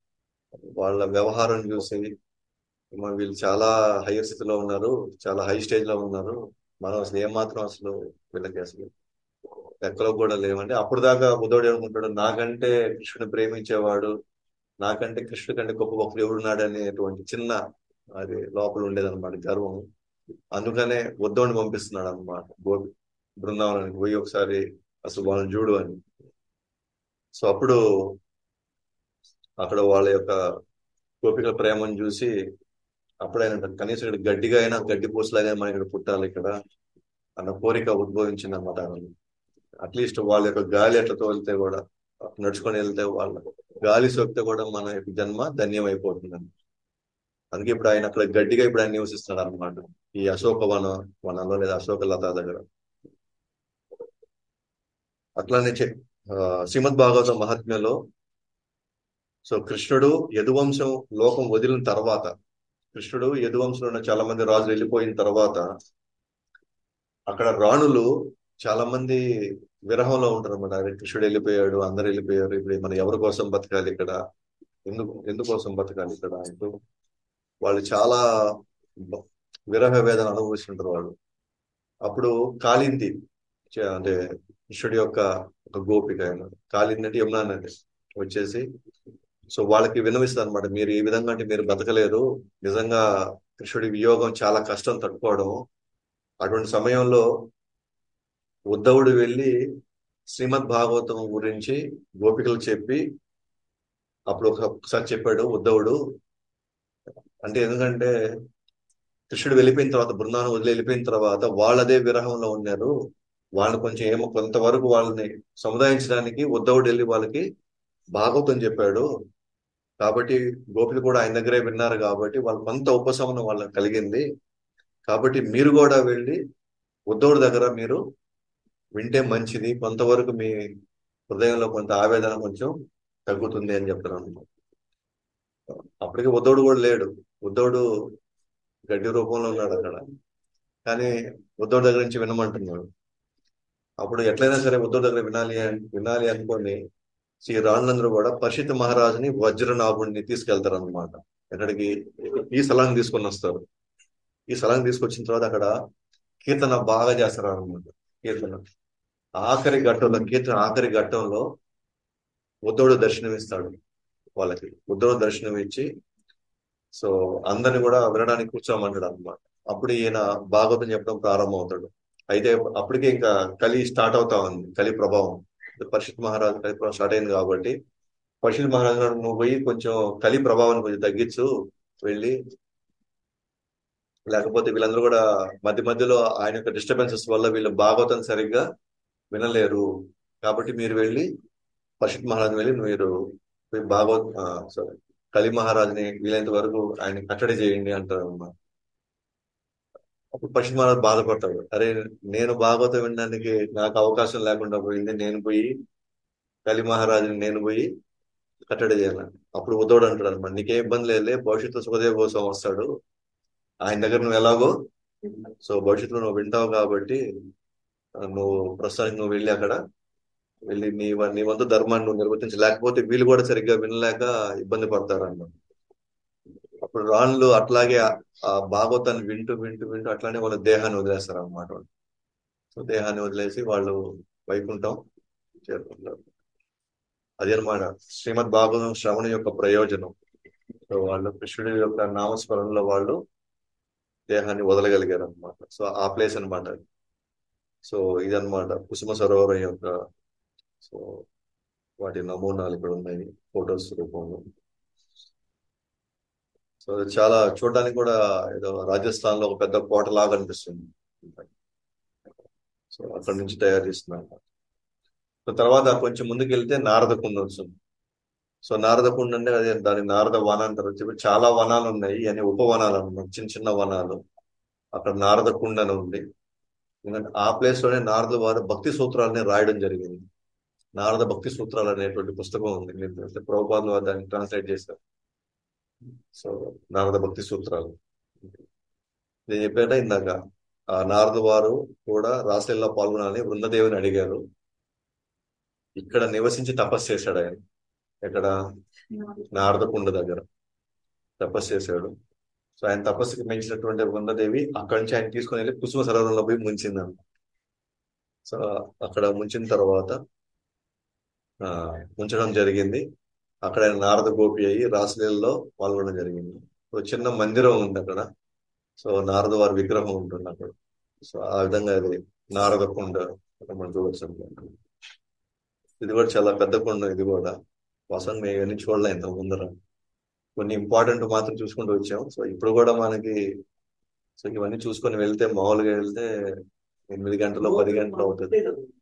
వాళ్ళ వ్యవహారం చూసి "అమ్మ, వీళ్ళు చాలా హైయర్ స్థితిలో ఉన్నారు చాలా హై స్టేజ్ లో ఉన్నారు మనం అసలు ఏమాత్రం అసలు వీళ్ళకి అసలు ఎక్కలో కూడా లేవండి అప్పుడు దాకా బుద్ధుడు ఏమనుకుంటాడు నాకంటే కృష్ణుని ప్రేమించేవాడు నాకంటే కృష్ణుడి కంటే గొప్ప భక్తుడు ఎవడున్నాడు అనేటువంటి చిన్న అది లోపల ఉండేదన్నమాట గర్వం అందుకనే ఉద్ధవుని పంపిస్తున్నాడు అనమాట గోపి బృందావనానికి పోయి ఒకసారి అసలు వాళ్ళని చూడు అని సో అప్పుడు అక్కడ వాళ్ళ యొక్క గోపికల ప్రేమను చూసి అప్పుడైనా కనీసం ఇక్కడ గడ్డిగా అయినా గడ్డి పూసలాగా మనం ఇక్కడ పుట్టాలి ఇక్కడ అన్న కోరిక ఉద్భవించింది అనమాట అట్లీస్ట్ వాళ్ళ యొక్క గాలి ఎట్లా తోలితే కూడా నడుచుకొని వెళ్తే వాళ్ళ గాలి సోకితే కూడా మన యొక్క జన్మ ధన్యం అయిపోతుందని అందుకే ఇప్పుడు ఆయన అక్కడ గడ్డిగా ఇప్పుడు ఆయన నివసిస్తున్నాడు అనమాట ఈ అశోక వన వనంలో లేదా అశోక లత దగ్గర అట్లానే చె- ఆ, శ్రీమద్ భాగవత మహాత్మ్యంలో సో కృష్ణుడు యదువంశం లోకం వదిలిన తర్వాత కృష్ణుడు యదువంశంలో ఉన్న చాలా మంది రాజులు వెళ్ళిపోయిన తర్వాత అక్కడ రాణులు చాలా మంది విరహంలో ఉంటారు అనమాట అరే కృష్ణుడు వెళ్ళిపోయాడు అందరు వెళ్ళిపోయారు ఇప్పుడు మనం ఎవరి కోసం బతకాలి ఇక్కడ ఎందుకు ఎందుకోసం బతకాలి ఇక్కడ అంటూ వాళ్ళు చాలా బ- విరహ వేదన అనుభవిస్తుంటారు వాళ్ళు అప్పుడు కాళింది చ- అంటే కృష్ణుడి యొక్క ఒక గోపిక ఆయన కాళింది అంటే యమునా నది వచ్చేసి సో వాళ్ళకి వినవిస్తుంది అనమాట మీరు ఈ విధంగా అంటే మీరు బతకలేరు నిజంగా కృష్ణుడి వియోగం చాలా కష్టం తట్టుకోవడం అటువంటి సమయంలో ఉద్ధవుడు వెళ్ళి శ్రీమద్ భాగవతం గురించి గోపికలు చెప్పి అప్పుడు ఒక- ఒకసారి చెప్పాడు ఉద్ధవుడు అంటే ఎందుకంటే కృష్ణుడు వెళ్ళిపోయిన తర్వాత బృందావనం వదిలి వెళ్ళిపోయిన తర్వాత వాళ్ళదే విరహంలో ఉన్నారు వాళ్ళని కొంచెం ఏమో కొంతవరకు వాళ్ళని సముదాయించడానికి ఉద్ధవుడు వెళ్ళి వాళ్ళకి భాగవతం చెప్పాడు కాబట్టి గోపికలు కూడా ఆయన దగ్గరే విన్నారు కాబట్టి వాళ్ళు కొంత ఉపశమనం వాళ్ళకి కలిగింది కాబట్టి మీరు కూడా వెళ్ళి ఉద్ధవుడి దగ్గర మీరు వింటే మంచిది కొంతవరకు మీ హృదయంలో కొంత ఆవేదన కొంచెం తగ్గుతుంది అని చెప్తున్నాను అప్పటికి ఉద్ధవుడు కూడా లేడు ఉద్ధవుడు గడ్డి రూపంలో ఉన్నాడు అక్కడ కానీ ఉద్ధవుడి దగ్గర నుంచి వినమంటున్నాడు అప్పుడు ఎట్లయినా సరే ఉద్ధవుడి దగ్గర వినాలి అన్- వినాలి అనుకొని శ్రీ రాణులందరూ కూడా పరిషత్ మహారాజుని వజ్రనాభుడిని తీసుకెళ్తారు అనమాట ఎక్కడికి ఈ స్థలాన్ని తీసుకొని వస్తారు ఈ స్థలాన్ని తీసుకొచ్చిన తర్వాత అక్కడ కీర్తన బాగా చేస్తారు అనమాట కీర్తన ఆఖరి ఘట్టంలో కీర్తన ఆఖరి ఘట్టంలో ఉద్ధవుడు దర్శనమిస్తాడు వాళ్ళకి ఉద్ధవుడు దర్శనం ఇచ్చి సో అందరిని కూడా వినడానికి కూర్చోమంటాడు అనమాట అప్పుడు ఈయన భాగవతం చెప్పడం ప్రారంభం అవుతాడు అయితే అప్పటికే ఇంకా కలి స్టార్ట్ అవుతా ఉంది కలి ప్రభావం పరిషత్ మహారాజు కలి ప్రభావం స్టార్ట్ అయింది కాబట్టి పరిషత్ మహారాజు గారు నువ్వు పోయి కొంచెం కలి ప్రభావాన్ని కొంచెం తగ్గించు వెళ్ళి లేకపోతే వీళ్ళందరూ కూడా మధ్య మధ్యలో ఆయన యొక్క డిస్టర్బెన్సెస్ వల్ల వీళ్ళు భాగవతం సరిగ్గా వినలేరు కాబట్టి మీరు వెళ్ళి పరిషత్ మహారాజు వెళ్ళి మీరు మీరు భాగవత్ సారీ కలి మహారాజుని వీలైనంత వరకు ఆయన కట్టడి చేయండి అంటారు అన్నమాట అప్పుడు పరిషత్ మహారాజు బాధపడతాడు అరే నేను భాగవతం వినడానికి నాకు అవకాశం లేకుండా పోయింది నేను పోయి కలి మహారాజుని నేను పోయి కట్టడి చేయాలని అప్పుడు ఉద్దవుడు అంటాడు అనమాట నీకేం ఇబ్బంది లేదులే భవిష్యత్తు సుఖదేవ్ కోసం వస్తాడు ఆయన దగ్గర నువ్వు ఎలాగో సో భవిష్యత్తులో నువ్వు వింటావు కాబట్టి ఆ, నువ్వు ప్రస్తుతానికి నువ్వు వెళ్ళి అక్కడ వెళ్ళి నీ వ- నీ వంతు ధర్మాన్ని నువ్వు నిర్వర్తించి లేకపోతే వీళ్ళు కూడా సరిగ్గా వినలేక ఇబ్బంది పడతారు అన్నమాట అప్పుడు రాణులు అట్లాగే ఆ ఆ భాగవతాన్ని వింటూ వింటూ వింటూ అట్లానే వాళ్ళ దేహాన్ని వదిలేస్తారు అనమాట సో దేహాన్ని వదిలేసి వాళ్ళు వైకుంఠం చేరుకుంటారు అదే అనమాట శ్రీమద్ భాగవతం శ్రవణ యొక్క ప్రయోజనం సో వాళ్ళు కృష్ణుడి యొక్క నామస్మరణలో వాళ్ళు దేహాన్ని వదలగలిగారు అనమాట సో ఆ ప్లేస్ అన్నమాట సో ఇదన్నమాట కుసుమ సరోవరం యొక్క సో వాటి నమూనాలు ఇక్కడ ఉన్నాయి ఫొటోస్ రూపంలో సో అది చాలా చూడడానికి కూడా ఏదో రాజస్థాన్ లో ఒక పెద్ద కోట లాగా అనిపిస్తుంది సో అక్కడ నుంచి తయారు చేస్తున్నారు సో తర్వాత కొంచెం ముందుకు వెళ్తే నారద కుండ వస్తుంది సో నారద కుండ అంటే అదే దాని నారద వన అంటారు చెప్పి చాలా వనాలు ఉన్నాయి అని ఉపవనాలు అన్నమాట చిన్న చిన్న వనాలు అక్కడ నారద కుండ అని ఉంది ఎందుకంటే ఆ ప్లేస్ లోనే నారద వారు భక్తి సూత్రాలని రాయడం జరిగింది నారద భక్తి సూత్రాలు అనేటువంటి పుస్తకం ఉంది మీరు తెలిస్తే ప్రభుపాదులు వారు దాన్ని ట్రాన్స్లేట్ చేశారు సో నారద భక్తి సూత్రాలు నేను చెప్పాట ఇందాక ఆ నారద వారు కూడా రాసలీలలో పాల్గొనాలని బృందదేవిని అడిగారు ఇక్కడ నివసించి తపస్సు చేశాడు ఆయన ఎక్కడ నారద కుండ దగ్గర తపస్సు చేశాడు సో ఆయన తపస్సుకి పెంచినటువంటి బృందదేవి అక్కడి నుంచి ఆయన తీసుకొని వెళ్ళి కుసుమ సరోవరంలో పోయి ముంచింది సో అక్కడ ముంచిన తర్వాత ఆ ఉంచడం జరిగింది అక్కడ ఆయన నారద గోపి అయ్యి రాసలీలలో పాల్గొనడం జరిగింది సో చిన్న మందిరం ఉంది అక్కడ సో నారద వారి విగ్రహం ఉంటుంది అక్కడ సో ఆ విధంగా అది నారద కొండ అక్కడ మనం చూడొచ్చు అన్నమాట. ఇది కూడా చాలా పెద్ద కొండ ఇది కూడా వాస్తవం మేము ఇవన్నీ చూడలే ఇంత ముందర కొన్ని ఇంపార్టెంట్ మాత్రం చూసుకుంటూ వచ్చాం సో ఇప్పుడు కూడా మనకి సో ఇవన్నీ చూసుకొని వెళ్తే మామూలుగా వెళ్తే ఎనిమిది గంటలు పది గంటలు అవుతుంది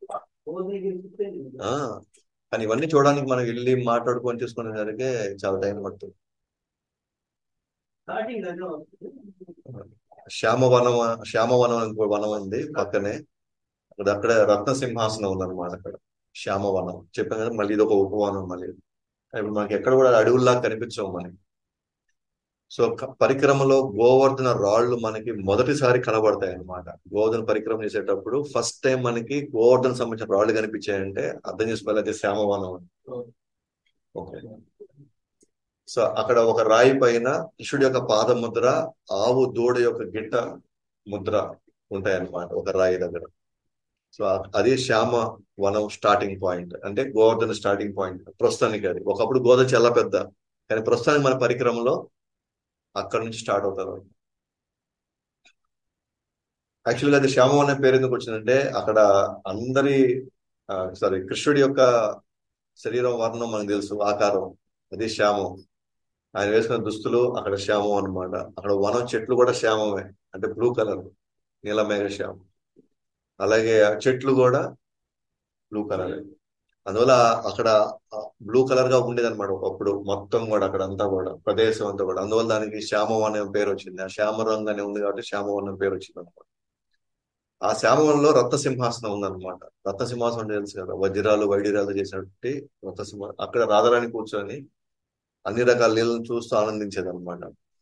ఆ కానీ ఇవన్నీ చూడడానికి మనం వెళ్ళి మాట్లాడుకొని చూసుకునేసరికి చాలా టైం పడుతుంది శ్యామవనం శ్యామవనం అని ఇంకో వనం ఉంది పక్కనే అక్కడ అక్కడ రత్న సింహాసనం ఉందన్నమాట అక్కడ శ్యామవనం చెప్పాను కదా మళ్ళీ ఇది ఒక ఉపవనం మళ్ళీ ఇప్పుడు మనకి ఎక్కడ కూడా అడవుల్లా కనిపించవు మనకి సో క- పరిక్రమలో గోవర్ధన రాళ్ళు మనకి మొదటిసారి కనబడతాయి అన్నమాట గోవర్ధన పరిక్రమ చేసేటప్పుడు ఫస్ట్ టైం మనకి గోవర్ధన సంబంధించిన రాళ్ళు కనిపించాయంటే అర్థం చేసుకోవాలి అది శ్యామవనం అని ఓకే సో అక్కడ ఒక రాయి పైన కృష్ణుడి యొక్క పాద ముద్ర ఆవు దూడ యొక్క గిట్ట ముద్ర ఉంటాయి అన్నమాట ఒక రాయి దగ్గర సో అది శ్యామ వనం స్టార్టింగ్ పాయింట్ అంటే గోవర్ధన స్టార్టింగ్ పాయింట్ ప్రస్తుతానికి అది ఒకప్పుడు గోవర్ధన చాలా పెద్ద కానీ ప్రస్తుతానికి మన పరిక్రమలో అక్కడ నుంచి స్టార్ట్ అవుతారు యాక్చువల్గా అది శ్యామం అనే పేరు ఎందుకు వచ్చిందంటే అక్కడ అందరి సారీ కృష్ణుడి యొక్క శరీరం వర్ణం మనకు తెలుసు ఆకారం అది శ్యామం ఆయన వేసుకున్న దుస్తులు అక్కడ శ్యామం అన్నమాట అక్కడ వనం చెట్లు కూడా శ్యామమే అంటే బ్లూ కలర్ నీలమేఘ శ్యామం అలాగే ఆ చెట్లు కూడా బ్లూ కలర్ అందువల్ల అక్కడ బ్లూ కలర్ గా ఉండేది అనమాట ఒకప్పుడు మొత్తం కూడా అక్కడ అంతా కూడా ప్రదేశం అంతా కూడా అందువల్ల దానికి శ్యామం అనే పేరు వచ్చింది ఆ శ్యామ రంగు అనే ఉంది కాబట్టి శ్యామం అనే పేరు వచ్చింది అనమాట ఆ శ్యామవనంలో రత్న సింహాసనం ఉందన్నమాట రత్న సింహాసనం అంటే తెలుసు కదా వజ్రాలు వైడ్యరాలు చేసినట్టు రత్న సింహ అక్కడ రాధారాణి కూర్చొని అన్ని రకాల నీళ్ళను చూస్తూ ఆనందించేది అనమాట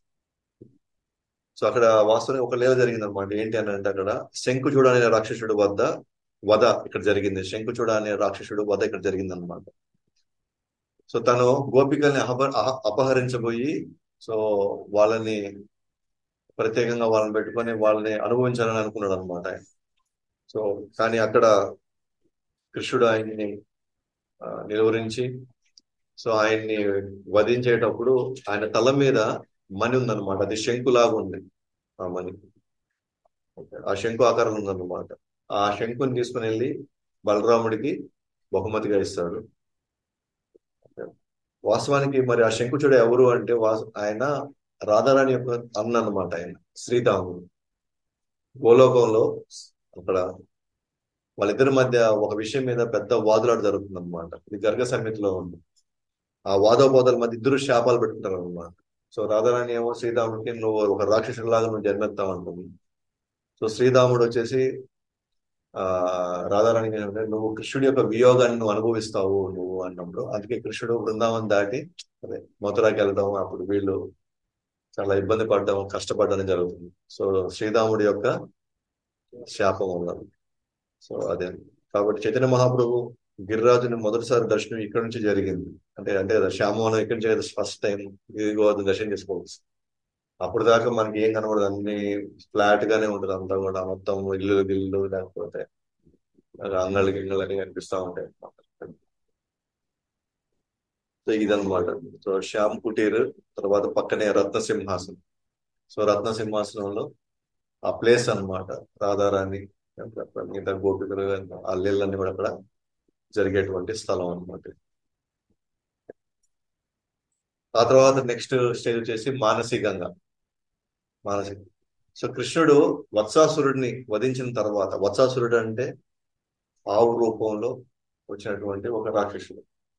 సో అక్కడ వాస్తవం ఒక లీల జరిగింది అనమాట ఏంటి అని అంటే అక్కడ శంకుచూడ అనే రాక్షసుడు వద్ద వధ ఇక్కడ జరిగింది శంకుచూడ అనే రాక్షసుడు వధ ఇక్కడ జరిగింది అనమాట సో తను గోపికల్ని అప అహ- అపహరించబోయి సో వాళ్ళని ప్రత్యేకంగా వాళ్ళని పెట్టుకొని వాళ్ళని అనుభవించాలని అనుకున్నాడు అనమాట సో కానీ అక్కడ కృష్ణుడు ఆయన్ని ఆ, నిలువరించి సో ఆయన్ని వధించేటప్పుడు ఆయన తల మీద మణి ఉందన్నమాట అది శంకులాగా ఉంది ఆ మణి ఓకే. ఆ శంకు ఆకారం ఉందన్నమాట ఆ శంకుని తీసుకుని వెళ్ళి బలరాముడికి బహుమతిగా ఇస్తాడు ఓకే. వాస్తవానికి మరి ఆ శంకుచుడు ఎవరు అంటే వాస్- ఆయన రాధారాణి యొక్క అన్న అన్నమాట ఆయన శ్రీరాముడు గోలోకంలో అక్కడ వాళ్ళిద్దరి మధ్య ఒక విషయం మీద పెద్ద వాదులాట జరుగుతుంది అనమాట ఇది గర్గ సమితిలో ఉంది ఆ వాదోపాదాల మధ్య ఇద్దరు శాపాలు పెట్టుకుంటారు అనమాట సో రాధారాణి ఏమో శ్రీరాముడికి నువ్వు ఒక రాక్షసుడిలాగా నువ్వు జన్మెత్తావు అంటుంది సో శ్రీరాముడు వచ్చేసి ఆ రాధారాణి ఏమంటే నువ్వు కృష్ణుడి యొక్క వియోగాన్ని నువ్వు అనుభవిస్తావు నువ్వు అన్నప్పుడు అందుకే కృష్ణుడు బృందావన్ దాటి అదే మథురాకి వెళ్ళడం అప్పుడు వీళ్ళు చాలా ఇబ్బంది పడడం కష్టపడడం జరుగుతుంది సో శ్రీరాముడి యొక్క శాపం ఉన్నది సో అదే కాబట్టి చైతన్య మహాప్రభు గిరిరాజుని మొదటిసారి దర్శనం ఇక్కడ నుంచి జరిగింది అంటే అంటే శ్యామవనం ఇక్కడి నుంచి ఫస్ట్ టైం గిరిగోవర్ధన దర్శనం చేసుకోవచ్చు అప్పుడు దాకా మనకి ఏం కనబడదు అన్ని ఫ్లాట్ గానే ఉంటుంది అంతా కూడా మొత్తం ఇల్లు గిల్లు లేకపోతే అంగళ్ళు గింగళ్ళు అన్ని కనిపిస్తా ఉంటాయి సో ఇదన్నమాట సో శ్యామ్ కుటీర్ తర్వాత పక్కనే రత్న సింహాసనం సో రత్న సింహాసనంలో ఆ ప్లేస్ అన్నమాట రాధారాణి మిగతా గోపికలు అల్లెళ్ళన్నీ కూడా అక్కడ జరిగేటువంటి స్థలం అన్నమాట ఆ తర్వాత నెక్స్ట్ స్టేజ్ వచ్చేసి మానసికంగా మానసిక సో కృష్ణుడు వత్సాసురుడిని వధించిన తర్వాత వత్సాసురుడు అంటే ఆవు రూపంలో వచ్చినటువంటి ఒక రాక్షసుడు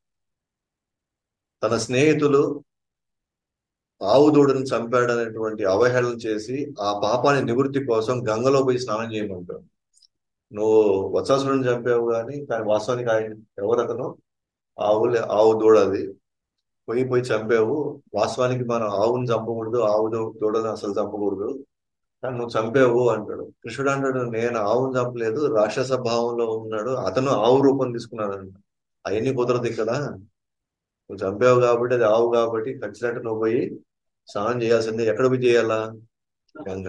తన స్నేహితులు ఆవు దూడని చంపాడనేటువంటి అవహేళన చేసి ఆ పాపాన్ని నివృత్తి కోసం గంగలో పోయి స్నానం చేయమంటాడు నువ్వు వత్సాసురుడిని చంపావు కానీ కానీ వాస్తవానికి ఆయన ఎవరతను ఆవులే ఆవు దూడ అది పోయి పోయి చంపావు వాస్తవానికి మనం ఆవుని చంపకూడదు ఆవు దూ- దూడని అసలు చంపకూడదు కానీ నువ్వు చంపావు అంటాడు కృష్ణుడు అంటాడు నేను ఆవుని చంపలేదు రాక్షస భావంలో ఉన్నాడు అతను ఆవు రూపం తీసుకున్నాడు అంట అవన్నీ కుదరదు ఇక్కడ నువ్వు చంపావు కాబట్టి అది ఆవు కాబట్టి ఖచ్చితంగా నువ్వు పోయి స్నానం చేయాల్సిందే ఎక్కడ పోయి చేయాలా గంగ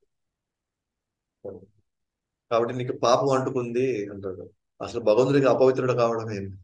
కాబట్టి నీకు పాపం అంటుకుంది అంటాడు అసలు భగవంతుడికి అపవిత్రుడు కావడం ఏంటి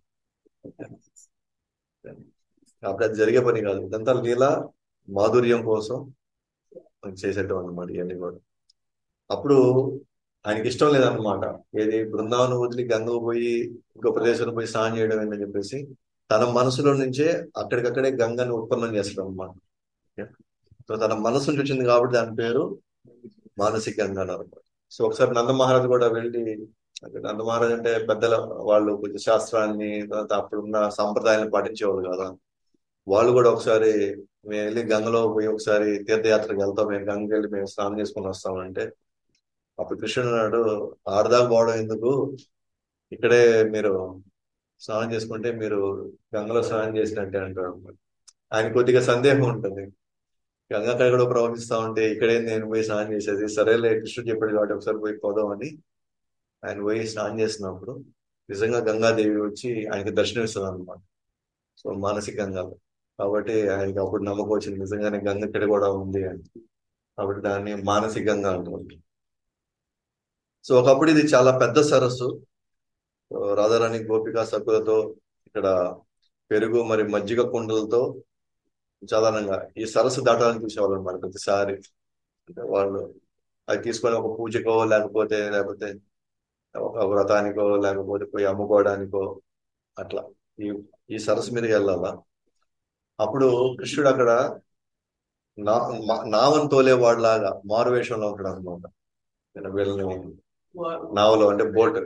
కాబట్టి అది జరిగే పని కాదు ఇదంతా లీల మాధుర్యం కోసం చేసేటం అన్నమాట ఇవన్నీ కూడా అప్పుడు ఆయనకి ఇష్టం లేదన్నమాట ఏది బృందావనం వదిలి గంగకు పోయి ఇంకో ప్రదేశంలో పోయి స్నానం చేయడం ఏంటని చెప్పేసి తన మనసులో నుంచే అక్కడికక్కడే గంగని ఉత్పన్నం చేస్తాడు అన్నమాట సో తన మనసు నుంచి వచ్చింది కాబట్టి దాని పేరు మానసిక గంగ అన్నారు సో ఒకసారి నంద మహారాజ్ కూడా వెళ్ళి అంటే నంద మహారాజ్ అంటే పెద్దల వాళ్ళు కొంచెం శాస్త్రాన్ని తర్వాత అప్పుడున్న సాంప్రదాయాన్ని పాటించేవాళ్ళు కదా వాళ్ళు కూడా ఒకసారి మేము వెళ్ళి గంగలో పోయి ఒకసారి తీర్థయాత్రకు వెళ్తాం మేము గంగకి వెళ్ళి మేము స్నానం చేసుకుని వస్తామంటే అప్పుడు కృష్ణుడు అన్నాడు ఆడదాకా పోవడం ఎందుకు ఇక్కడే మీరు స్నానం చేసుకుంటే మీరు గంగలో స్నానం చేసినట్టే అంటాడు అన్నమాట. ఆయన కొద్దిగా సందేహం ఉంటుంది గంగా కడ కూడా ప్రవహిస్తా ఉంటే ఇక్కడే నేను పోయి స్నానం చేసేది సరేలే కృష్ణుడు చెప్పాడు కాబట్టి ఒకసారి పోయి పోదామని ఆయన పోయి స్నానం చేసినప్పుడు నిజంగా గంగాదేవి వచ్చి ఆయనకి దర్శనమిస్తుంది అనమాట సో మానసిక గంగాలో కాబట్టి ఆయనకి అప్పుడు నమ్మకం వచ్చింది నిజంగానే గంగ ఇక్కడ కూడా ఉంది అని కాబట్టి దాన్ని మానసిక గంగా అంటారు సో ఒకప్పుడు ఇది చాలా పెద్ద సరస్సు సో రాధారాణి గోపికా సకులతో ఇక్కడ పెరుగు మరి మజ్జిగ కుండలతో సాధారణంగా ఈ సరస్సు దాటాలని చూసేవాళ్ళు అనమాట ప్రతిసారి అంటే వాళ్ళు అది తీసుకొని ఒక పూజకో లేకపోతే లేకపోతే ఒక వ్రతానికో లేకపోతే పోయి అమ్ముకోవడానికో అట్లా ఈ ఈ సరస్సు మీదకి వెళ్ళాలా అప్పుడు కృష్ణుడు అక్కడ నా మా- నావను తోలేవాడిలాగా మారు వేషంలో ఉంటాడు అనమాట నేను వీళ్ళని నావలో అంటే బోట్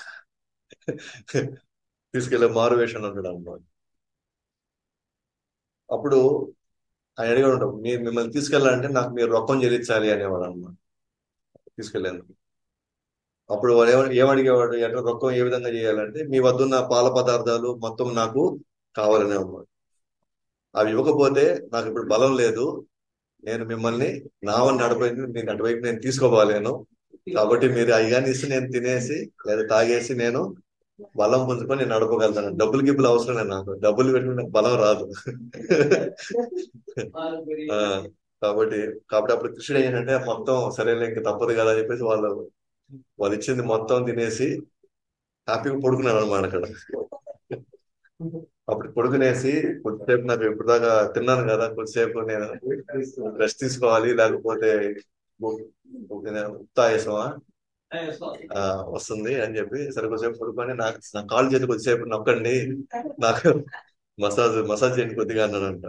తీసుకెళ్లే మారు వేషంలో ఉంటాడు అనమాట అప్పుడు ఆయన అడిగాడు ఉంటాడు మీరు మిమ్మల్ని తీసుకెళ్ళాలంటే నాకు మీరు రొక్కం చెల్లించాలి అనేవాడు అనమాట తీసుకెళ్ళేందుకు అప్పుడు వాడు ఏమ ఏమడిగేవాడు ఎట్లా రొక్కం ఏ విధంగా చేయాలంటే మీ వద్ద ఉన్న పాల పదార్థాలు మొత్తం నాకు కావాలనే ఉన్నాడు అవి ఇవ్వకపోతే నాకు ఇప్పుడు బలం లేదు నేను మిమ్మల్ని నావని నడిపోయింది నేను అటువైపు నేను తీసుకోవాలేను కాబట్టి మీరు అవి కానీ ఇస్తే నేను తినేసి లేదా తాగేసి నేను బలం పుంజుకొని నేను నడపగలుగుతాను డబ్బులు గిబ్బులు అవసరం లేదు నాకు డబ్బులు పెట్టుకుని నాకు బలం రాదు ఆ, కాబట్టి కాబట్టి అప్పుడు కృష్ణుడు ఏంటంటే మొత్తం సరేలే ఇంక తప్పదు కదా అని చెప్పేసి వాళ్ళు వాళ్ళు ఇచ్చింది మొత్తం తినేసి హ్యాపీగా పడుకున్నాడు అనమాట అక్కడ అప్పుడు పడుకునేసి కొద్దిసేపు నాకు ఇప్పుడు దాకా తిన్నాను కదా కొద్దిసేపు నేను రెస్ట్ తీసుకోవాలి లేకపోతే ఉత్తాయసమా ఆ, వస్తుంది అని చెప్పి సరే కొద్దిసేపు పడుకొని నాకు నా కాళ్ళు చేతి కొద్దిసేపు నొక్కండి నాకు మసాజ్ మసాజ్ చేయండి కొద్దిగా అన్నాడంట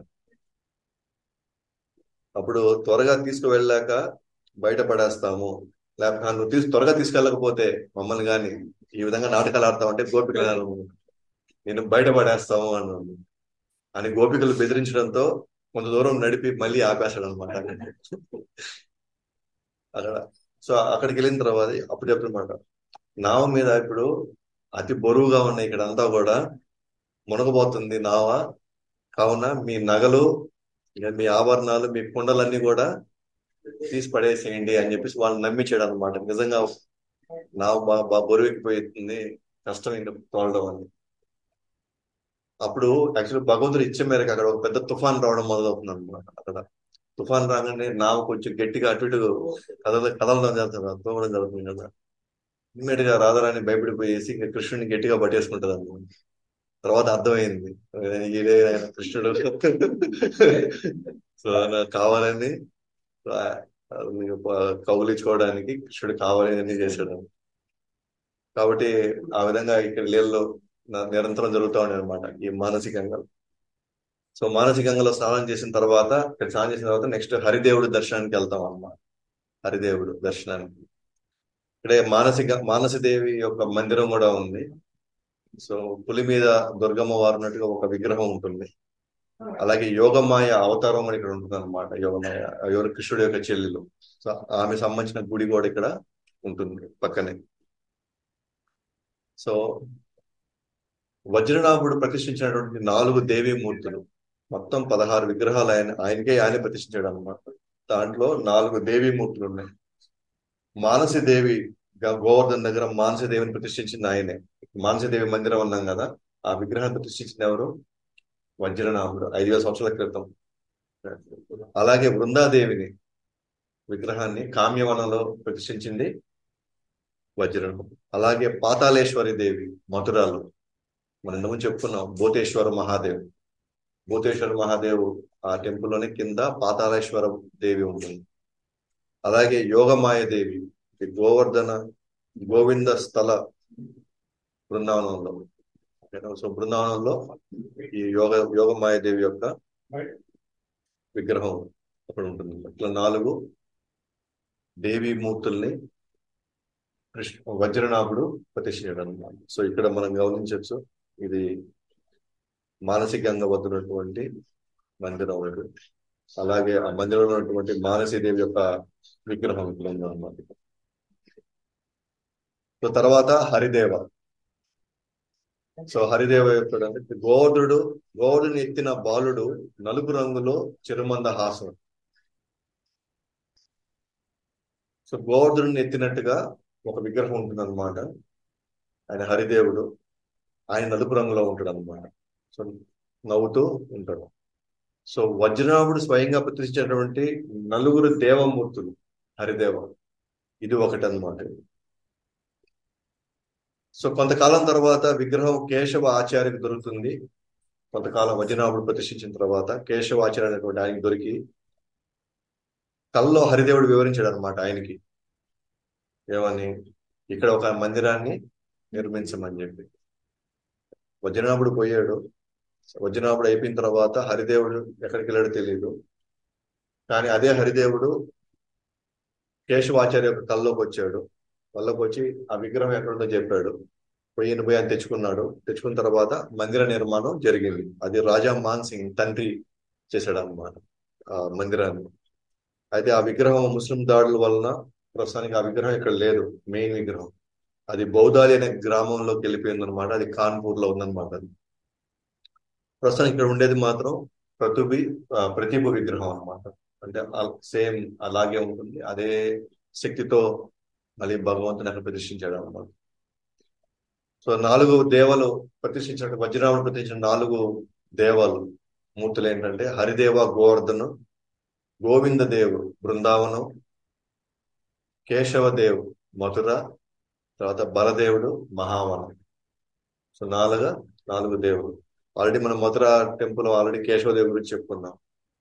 అప్పుడు త్వరగా తీసుకువెళ్ళాక బయట పడేస్తాము లేకపోతే నువ్వు తీసు త్వరగా తీసుకెళ్ళకపోతే మమ్మల్ని కానీ ఈ విధంగా నాటకాలు ఆడతామంటే గోపికలు నేను బయట పడేస్తాము అన్నాను అని గోపికలు బెదిరించడంతో కొంత దూరం నడిపి మళ్ళీ ఆపేశాడు అనమాట అక్కడ సో అక్కడికి వెళ్ళిన తర్వాత అప్పుడు చెప్తున్నమాట నావ మీద ఇప్పుడు అతి బరువుగా ఉన్న ఇక్కడ అంతా కూడా మునగబోతుంది నావ కావున మీ నగలు ఇక మీ ఆభరణాలు మీ కుండలన్నీ కూడా తీసి పడేసేయండి అని చెప్పేసి వాళ్ళని నమ్మించాడు అనమాట నిజంగా నావ బాగా బాగా బరువెక్కిపోతుంది కష్టం ఇంకా తోలడం అని అప్పుడు యాక్చువల్లీ భగవంతుడు ఇచ్చే మేరకు అక్కడ ఒక పెద్ద తుఫాన్ రావడం మొదలవుతుంది అనమాట అక్కడ తుఫాన్ రాగానే నావ కొంచెం గట్టిగా అటు ఇటు కదల కదలడం జరుగుతుంది తోవడం జరుగుతుంది కదా ఇమ్మీడియట్ గా రాధారాణి భయపడిపోయేసి ఇంకా కృష్ణుని గట్టిగా పట్టేసుకుంటది అనమాట తర్వాత అర్థమైంది ఇదే ఆయన కృష్ణుడు సో నాకు కావాలని కౌలించుకోవడానికి కృష్ణుడు కావాలని చేశాడు కాబట్టి ఆ విధంగా ఇక్కడ నీళ్ళలో నిరంతరం జరుగుతూ ఉండే అనమాట ఈ మానసికంగా సో మానసికంగా స్నానం చేసిన తర్వాత ఇక్కడ స్నానం చేసిన తర్వాత నెక్స్ట్ హరిదేవుడు దర్శనానికి వెళ్తాం అన్నమాట హరిదేవుడు దర్శనానికి ఇక్కడే మానసిక మానసదేవి యొక్క మందిరం కూడా ఉంది సో పులి మీద దుర్గమ్మ వారు ఉన్నట్టుగా ఒక విగ్రహం ఉంటుంది అలాగే యోగమాయ అవతారం కూడా ఇక్కడ ఉంటుంది అనమాట యోగమాయ ఎవరు కృష్ణుడు యొక్క చెల్లెలు సో ఆమె సంబంధించిన గుడి కూడా ఇక్కడ ఉంటుంది పక్కనే సో వజ్రనాభుడు ప్రతిష్ఠించినటువంటి నాలుగు దేవీ మూర్తులు మొత్తం పదహారు విగ్రహాలు ఆయన ఆయనకే ఆయన ప్రతిష్ఠించాడు అనమాట దాంట్లో నాలుగు దేవీ మూర్తులు ఉన్నాయి మానసి దేవి గోవర్ధన్ దగ్గర మానసి దేవిని ప్రతిష్ఠించింది ఆయనే మానసి దేవి మందిరం అన్నాం కదా ఆ విగ్రహాన్ని ప్రతిష్ఠించింది ఎవరు వజ్రనాభుడు ఐదు వేల సంవత్సరాల క్రితం అలాగే బృందాదేవిని విగ్రహాన్ని కామ్యవనంలో ప్రతిష్ఠించింది వజ్రం అలాగే పాతాళేశ్వరి దేవి మధురాలో మనం ఇంతకుముందు చెప్పుకున్నాం భూతేశ్వర మహాదేవ్ భూతేశ్వర మహాదేవ్ ఆ టెంపుల్ లోని కింద పాతాళేశ్వర దేవి ఉంటుంది అలాగే యోగమాయ దేవి ఈ గోవర్ధన గోవింద స్థల బృందావనంలో సో బృందావనంలో ఈ యోగ యోగమాయ దేవి యొక్క విగ్రహం అక్కడ ఉంటుంది ఇట్లా నాలుగు దేవి మూర్తుల్ని కృష్ణ వజ్రనాభుడు ప్రతిష్ఠించడం అన్నమాట సో ఇక్కడ మనం గమనించవచ్చు ఇది మానసికంగా వద్దున్నటువంటి మందిరం ఒకటి అలాగే ఆ మందిరంలో ఉన్నటువంటి మానసీదేవి యొక్క విగ్రహం ఇక్కడ ఉంది అన్నమాట సో తర్వాత హరిదేవ సో హరిదేవ యొక్క అంటే గోవర్ధుడు గోవర్ధుని ఎత్తిన బాలుడు నలుపు రంగులో చిరుమంద హాసం సో గోవర్ధుడిని ఎత్తినట్టుగా ఒక విగ్రహం ఉంటుంది అనమాట ఆయన హరిదేవుడు ఆయన నలుపు రంగులో ఉంటాడు అనమాట సో నవ్వుతూ ఉంటాడు సో వజ్రనాభుడు స్వయంగా ప్రతిష్ఠించినటువంటి నలుగురు దేవమూర్తులు హరిదేవ ఇది ఒకటి అనమాట సో కొంతకాలం తర్వాత విగ్రహం కేశవ ఆచార్యకు దొరుకుతుంది కొంతకాలం వజ్రనాభుడు ప్రతిష్ఠించిన తర్వాత కేశవ ఆచార్య అనేటువంటి ఆయనకి దొరికి కల్లో హరిదేవుడు వివరించాడు అనమాట ఆయనకి ఏమని ఇక్కడ ఒక మందిరాన్ని నిర్మించమని చెప్పి వజ్రనాభుడు పోయాడు వజ్రనాభుడు అయిపోయిన తర్వాత హరిదేవుడు ఎక్కడికి వెళ్ళాడో తెలియదు కానీ అదే హరిదేవుడు కేశవాచార్య యొక్క కల్లోకి వచ్చాడు కల్లోకి వచ్చి ఆ విగ్రహం ఎక్కడుందో చెప్పాడు పొయ్యిని పోయి అని తెచ్చుకున్నాడు తెచ్చుకున్న తర్వాత మందిర నిర్మాణం జరిగింది అది రాజా మాన్ సింగ్ తండ్రి చేశాడు అనమాట ఆ మందిరాన్ని అయితే ఆ విగ్రహం ముస్లిం దాడుల వలన ప్రస్తుతానికి ఆ విగ్రహం ఇక్కడ లేదు మెయిన్ విగ్రహం అది బౌద్ధాలి అనే గ్రామంలోకి వెళ్ళిపోయింది అనమాట అది కాన్పూర్ లో ఉందన్నమాట అది ప్రస్తుతానికి ఇక్కడ ఉండేది మాత్రం ప్రతిభి ప్రతిభ విగ్రహం అనమాట అంటే సేమ్ అలాగే ఉంటుంది అదే శక్తితో మళ్ళీ భగవంతుని అక్కడ ప్రతిష్ఠించాడు అనమాట సో నాలుగు దేవలు ప్రతిష్ఠించిన వజ్రాముడు ప్రతిష్ఠించిన నాలుగు దేవాలు మూర్తులు ఏంటంటే హరిదేవ గోవర్ధను గోవిందదేవ్ బృందావనం కేశవదేవ్ మధుర తర్వాత బలదేవుడు మహావనం సో నాలుగు నాలుగు దేవుడు ఆల్రెడీ మనం మధుర టెంపుల్ ఆల్రెడీ కేశవదేవ్ గురించి చెప్పుకున్నాం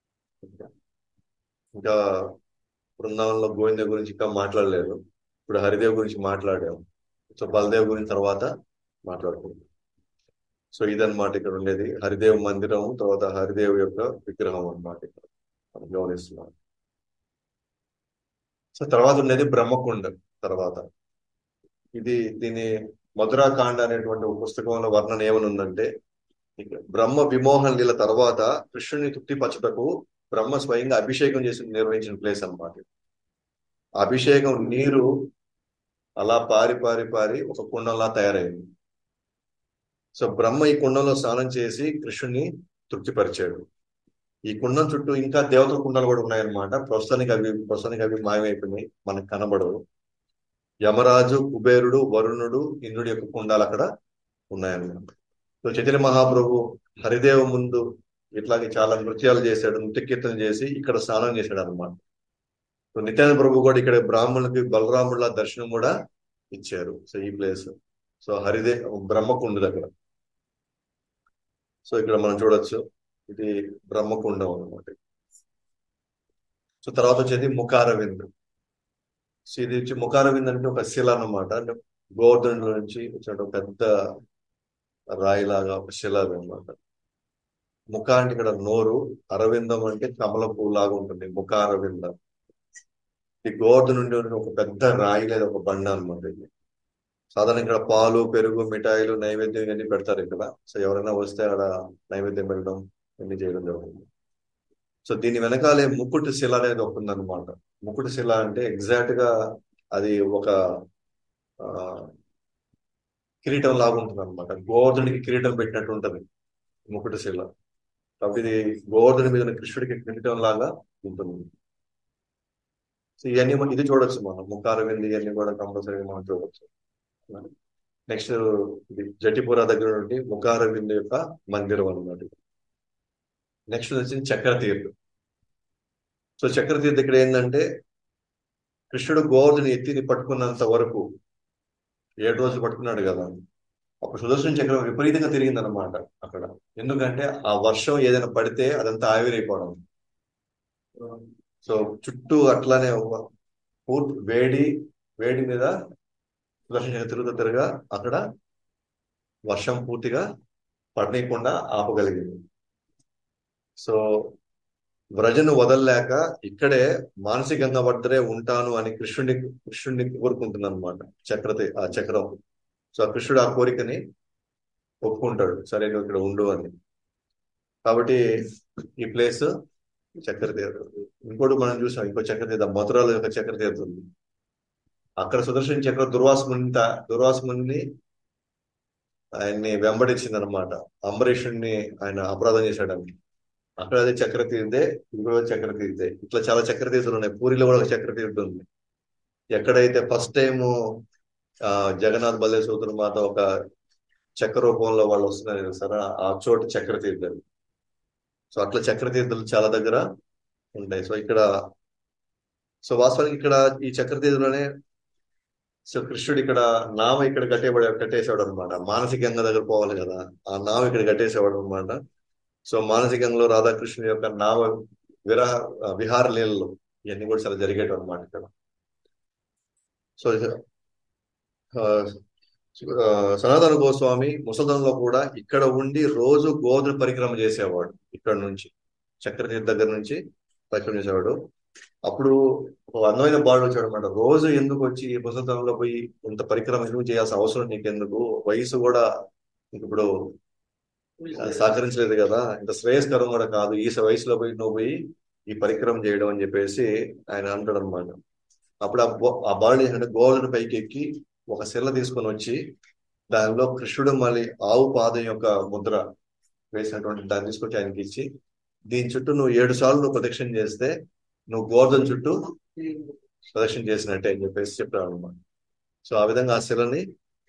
ఇంకా బృందావనంలో గోవింద గురించి ఇంకా మాట్లాడలేదు ఇప్పుడు హరిదేవ్ గురించి మాట్లాడాము సో బలదేవ్ గురించి తర్వాత మాట్లాడుకుందాం సో ఇదన్నమాట ఇక్కడ ఉండేది హరిదేవ్ మందిరం తర్వాత హరిదేవ్ యొక్క విగ్రహం అన్నమాట ఇక్కడ మనం గమనిస్తున్నాం సో తర్వాత ఉండేది బ్రహ్మకుండ తర్వాత ఇది దీని మధురాకాండ అనేటువంటి ఒక పుస్తకంలో వర్ణన ఏమనుందంటే బ్రహ్మ విమోహన్ లీల తర్వాత కృష్ణుని తృప్తిపరచుటకు బ్రహ్మ స్వయంగా అభిషేకం చేసి నిర్వహించిన ప్లేస్ అనమాట అభిషేకం నీరు అలా పారి పారి పారి ఒక కుండంలా తయారైంది సో బ్రహ్మ ఈ కుండంలో స్నానం చేసి కృష్ణుని తృప్తిపరిచాడు ఈ కుండం చుట్టూ ఇంకా దేవతల కుండాలు కూడా ఉన్నాయన్నమాట ప్రస్తుతానికి అవి ప్రస్తుతానికి అవి మాయమైపోయినాయి మనకు కనబడవు యమరాజు కుబేరుడు వరుణుడు ఇంద్రుడి యొక్క కుండాలు అక్కడ ఉన్నాయన్నమాట సో చైతన్య మహాప్రభు హరిదేవ ముందు ఇట్లాగే చాలా నృత్యాలు చేశాడు నృత్య కీర్తన చేసి ఇక్కడ స్నానం చేశాడు అనమాట సో నిత్యానంద ప్రభు కూడా ఇక్కడ బ్రాహ్మణులకి బలరాముల దర్శనం కూడా ఇచ్చారు సో ఈ ప్లేస్ సో హరిదే బ్రహ్మకుండు దగ్గర సో ఇక్కడ మనం చూడొచ్చు ఇది బ్రహ్మకుండం అనమాట సో తర్వాత వచ్చేది ముఖారవింద్ సో ఇది వచ్చి ముఖారవింద్ అంటే ఒక శిల అనమాట అంటే గోవర్ధన్ నుంచి వచ్చిన పెద్ద రాయిలాగా ఒక శిల అనమాట ముఖ అంటే ఇక్కడ నోరు అరవిందం అంటే కమల పువ్వు లాగా ఉంటుంది ముఖ అరవిందం ఈ గోవర్ధన్ నుండి ఒక పెద్ద రాయి లేదా ఒక బండ అనమాట ఇది సాధారణ ఇక్కడ పాలు పెరుగు మిఠాయిలు నైవేద్యం ఇవన్నీ పెడతారు ఇక్కడ సో ఎవరైనా వస్తే అక్కడ నైవేద్యం పెట్టడం ఇవన్నీ చేయడం జరుగుతుంది సో దీని వెనకాలే ముక్కుటి శిల అనేది ఒక ఉందన్నమాట ముక్కుటి శిల అంటే ఎగ్జాక్ట్ గా అది ఒక కిరీటం లాగా ఉంటుంది అనమాట గోవర్ధునికి కిరీటం పెట్టినట్టు ఉంటుంది ముక్కుటి శిల కాబట్టి ఇది గోవర్ధుని మీద కృష్ణుడికి కిరీటం లాగా ఉంటుంది సో ఇవన్నీ మనం ఇది చూడొచ్చు మనం ముఖార వింది ఇవన్నీ కూడా కంపల్సరీగా మనం చూడొచ్చు నెక్స్ట్ ఇది జటిపుర దగ్గర నుండి ముఖార విందు యొక్క మందిరం అనమాట నెక్స్ట్ వచ్చింది చక్రతీర్థం సో చక్రతీర్థం ఇక్కడ ఏంటంటే కృష్ణుడు గోవర్ధని ఎత్తిని పట్టుకున్నంత వరకు ఏడు రోజులు పట్టుకున్నాడు కదా అప్పుడు సుదర్శన చక్రం విపరీతంగా తిరిగిందనమాట అక్కడ ఎందుకంటే ఆ వర్షం ఏదైనా పడితే అదంతా ఆవిరైపోవడం సో చుట్టూ అట్లానే ఒక పూర్తి వేడి వేడి మీద సుదర్శన చక్రం తిరుగుతూ తిరగా అక్కడ వర్షం పూర్తిగా పడనీయకుండా ఆపగలిగింది సో వ్రజను వదలలేక ఇక్కడే మానసికంగా పడ్డరే ఉంటాను అని కృష్ణుడిని కృష్ణుడిని కోరుకుంటుంది అనమాట చక్రతే ఆ చక్రం సో ఆ కృష్ణుడు ఆ కోరికని ఒప్పుకుంటాడు సరే నువ్వు ఇక్కడ ఉండు అని కాబట్టి ఈ ప్లేస్ చక్ర తీర్థం ఇంకోటి మనం చూసాం ఇంకో చక్ర తీర్థం మధురాల యొక్క చక్ర తీర్థం ఉంది అక్కడ సుదర్శన చక్ర దుర్వాసముని దుర్వాసముని ఆయన్ని వెంబడించింది అనమాట అంబరీషుడిని ఆయన అపరాధం చేశాడని అక్కడ అదే చక్ర తీర్థే ఇంకో చక్ర తీర్థే ఇట్లా చాలా చక్ర తీర్థులు ఉన్నాయి పూరిలో కూడా ఒక చక్ర తీర్థం ఉంది ఎక్కడైతే ఫస్ట్ టైం ఆ జగన్నాథ్ బల్లే సూత్ర మాత ఒక చక్ర రూపంలో వాళ్ళు వస్తున్నారు సరే ఆ చోటు చక్ర తీర్థాలు సో అట్లా చక్ర తీర్థాలు చాలా దగ్గర ఉంటాయి సో ఇక్కడ సో వాస్తవానికి ఇక్కడ ఈ చక్ర తీర్థంలోనే సో కృష్ణుడు ఇక్కడ నావ ఇక్కడ కట్టేబడి కట్టేసేవాడు అనమాట మానసికంగా దగ్గర పోవాలి కదా ఆ నావ ఇక్కడ కట్టేసేవాడు అనమాట సో మానసికంలో రాధాకృష్ణుడి యొక్క నావ విరహ విహార లీలలు ఇవన్నీ కూడా చాలా జరిగేవి అనమాట ఇక్కడ సో సనాతన గోస్వామి ముసల్దంలో కూడా ఇక్కడ ఉండి రోజు గోధుమ పరిక్రమ చేసేవాడు ఇక్కడ నుంచి చక్రతీర్థ దగ్గర నుంచి పరిక్రమ చేసేవాడు అప్పుడు ఒక అందమైన బాడు వచ్చాడు అనమాట రోజు ఎందుకు వచ్చి ముసల్దంలో పోయి ఇంత పరిక్రమ ఎందుకు చేయాల్సిన అవసరం నీకెందుకు వయసు కూడా ఇప్పుడు సహకరించలేదు కదా ఇంత శ్రేయస్కరం కూడా కాదు ఈ వయసులో పోయి నువ్వు పోయి ఈ పరిక్రమ చేయడం అని చెప్పేసి ఆయన అంటాడు అనమాట అప్పుడు ఆ బాలు ఏంటంటే గోవులను పైకి ఎక్కి ఒక శిల తీసుకొని వచ్చి దానిలో కృష్ణుడు మళ్ళీ ఆవు పాదం యొక్క ముద్ర వేసినటువంటి దాన్ని తీసుకొచ్చి ఆయనకి ఇచ్చి దీని చుట్టూ నువ్వు ఏడు సార్లు నువ్వు ప్రదక్షిణ చేస్తే నువ్వు గోర్ధన్ చుట్టూ ప్రదక్షిణ చేసినట్టే అని చెప్పేసి చెప్పాడు అనమాట సో ఆ విధంగా ఆ శిలని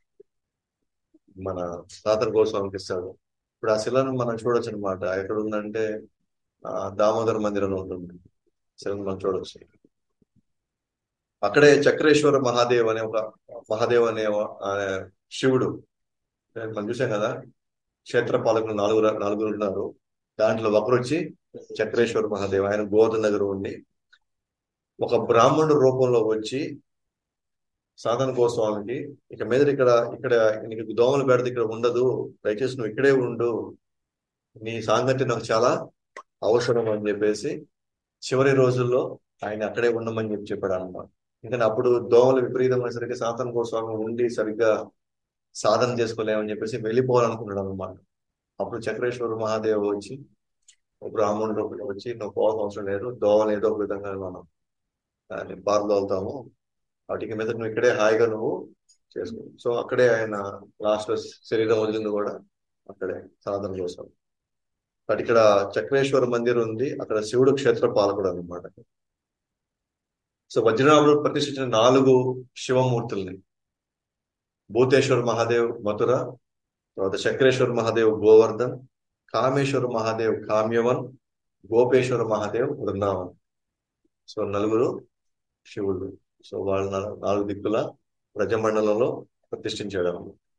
మన సాతన గోస్వామికి ఇస్తాడు ఇప్పుడు ఆ శిలను మనం చూడొచ్చు అనమాట ఎక్కడ ఉందంటే దామోదర మందిరం ఉంటుంది శిలను మనం చూడొచ్చు అక్కడే చక్రేశ్వర మహాదేవ్ అనే ఒక మహాదేవ్ అనే శివుడు మనం చూసాం కదా క్షేత్ర పాలకులు నలుగురు నలుగురు ఉన్నారు దాంట్లో ఒకరు వచ్చి చక్రేశ్వర మహాదేవ్ ఆయన గోధుమ దగ్గర ఉండి ఒక బ్రాహ్మణుడు రూపంలో వచ్చి సాధన గోస్వామికి ఇక మీద ఇక్కడ ఇక్కడ నీకు దోమలు పెడితే ఇక్కడ ఉండదు దయచేసి నువ్వు ఇక్కడే ఉండు నీ సాంగత్యం నాకు చాలా అవసరం అని చెప్పేసి చివరి రోజుల్లో ఆయన అక్కడే ఉండమని చెప్పి చెప్పాడు అనమాట ఎందుకంటే అప్పుడు దోమలు విపరీతమైనసరికి సాధన గోస్వామి ఉండి సరిగ్గా సాధన చేసుకోలేమని చెప్పేసి వెళ్ళిపోవాలనుకున్నాడు అనమాట అప్పుడు చక్రేశ్వర మహాదేవ్ వచ్చి బ్రాహ్మణుడు వచ్చి నువ్వు పోవాల్సిన అవసరం లేదు దోవలు ఏదో ఒక విధంగా మనం దాన్ని పారదోలుతాము వాటికి మీద నువ్వు ఇక్కడే హాయిగా నువ్వు చేసుకో సో అక్కడే ఆయన లాస్ట్ లో శరీరం వదిలింది కూడా అక్కడే సాధన కోసం బట్ ఇక్కడ చక్రేశ్వర మందిర్ ఉంది అక్కడ శివుడు క్షేత్ర పాలకుడు అనమాట సో వజ్రనాభుడు ప్రతిష్ఠించిన నాలుగు శివమూర్తుల్ని భూతేశ్వర్ మహాదేవ్ మథుర తర్వాత చక్రేశ్వర్ మహాదేవ్ గోవర్ధన్ కామేశ్వర మహాదేవ్ కామ్యవన్ గోపేశ్వర మహాదేవ్ వృందావన్ సో నలుగురు శివుడు సో వాళ్ళ నాలుగు దిక్కుల ప్రజమండలంలో ప్రతిష్ఠించాడు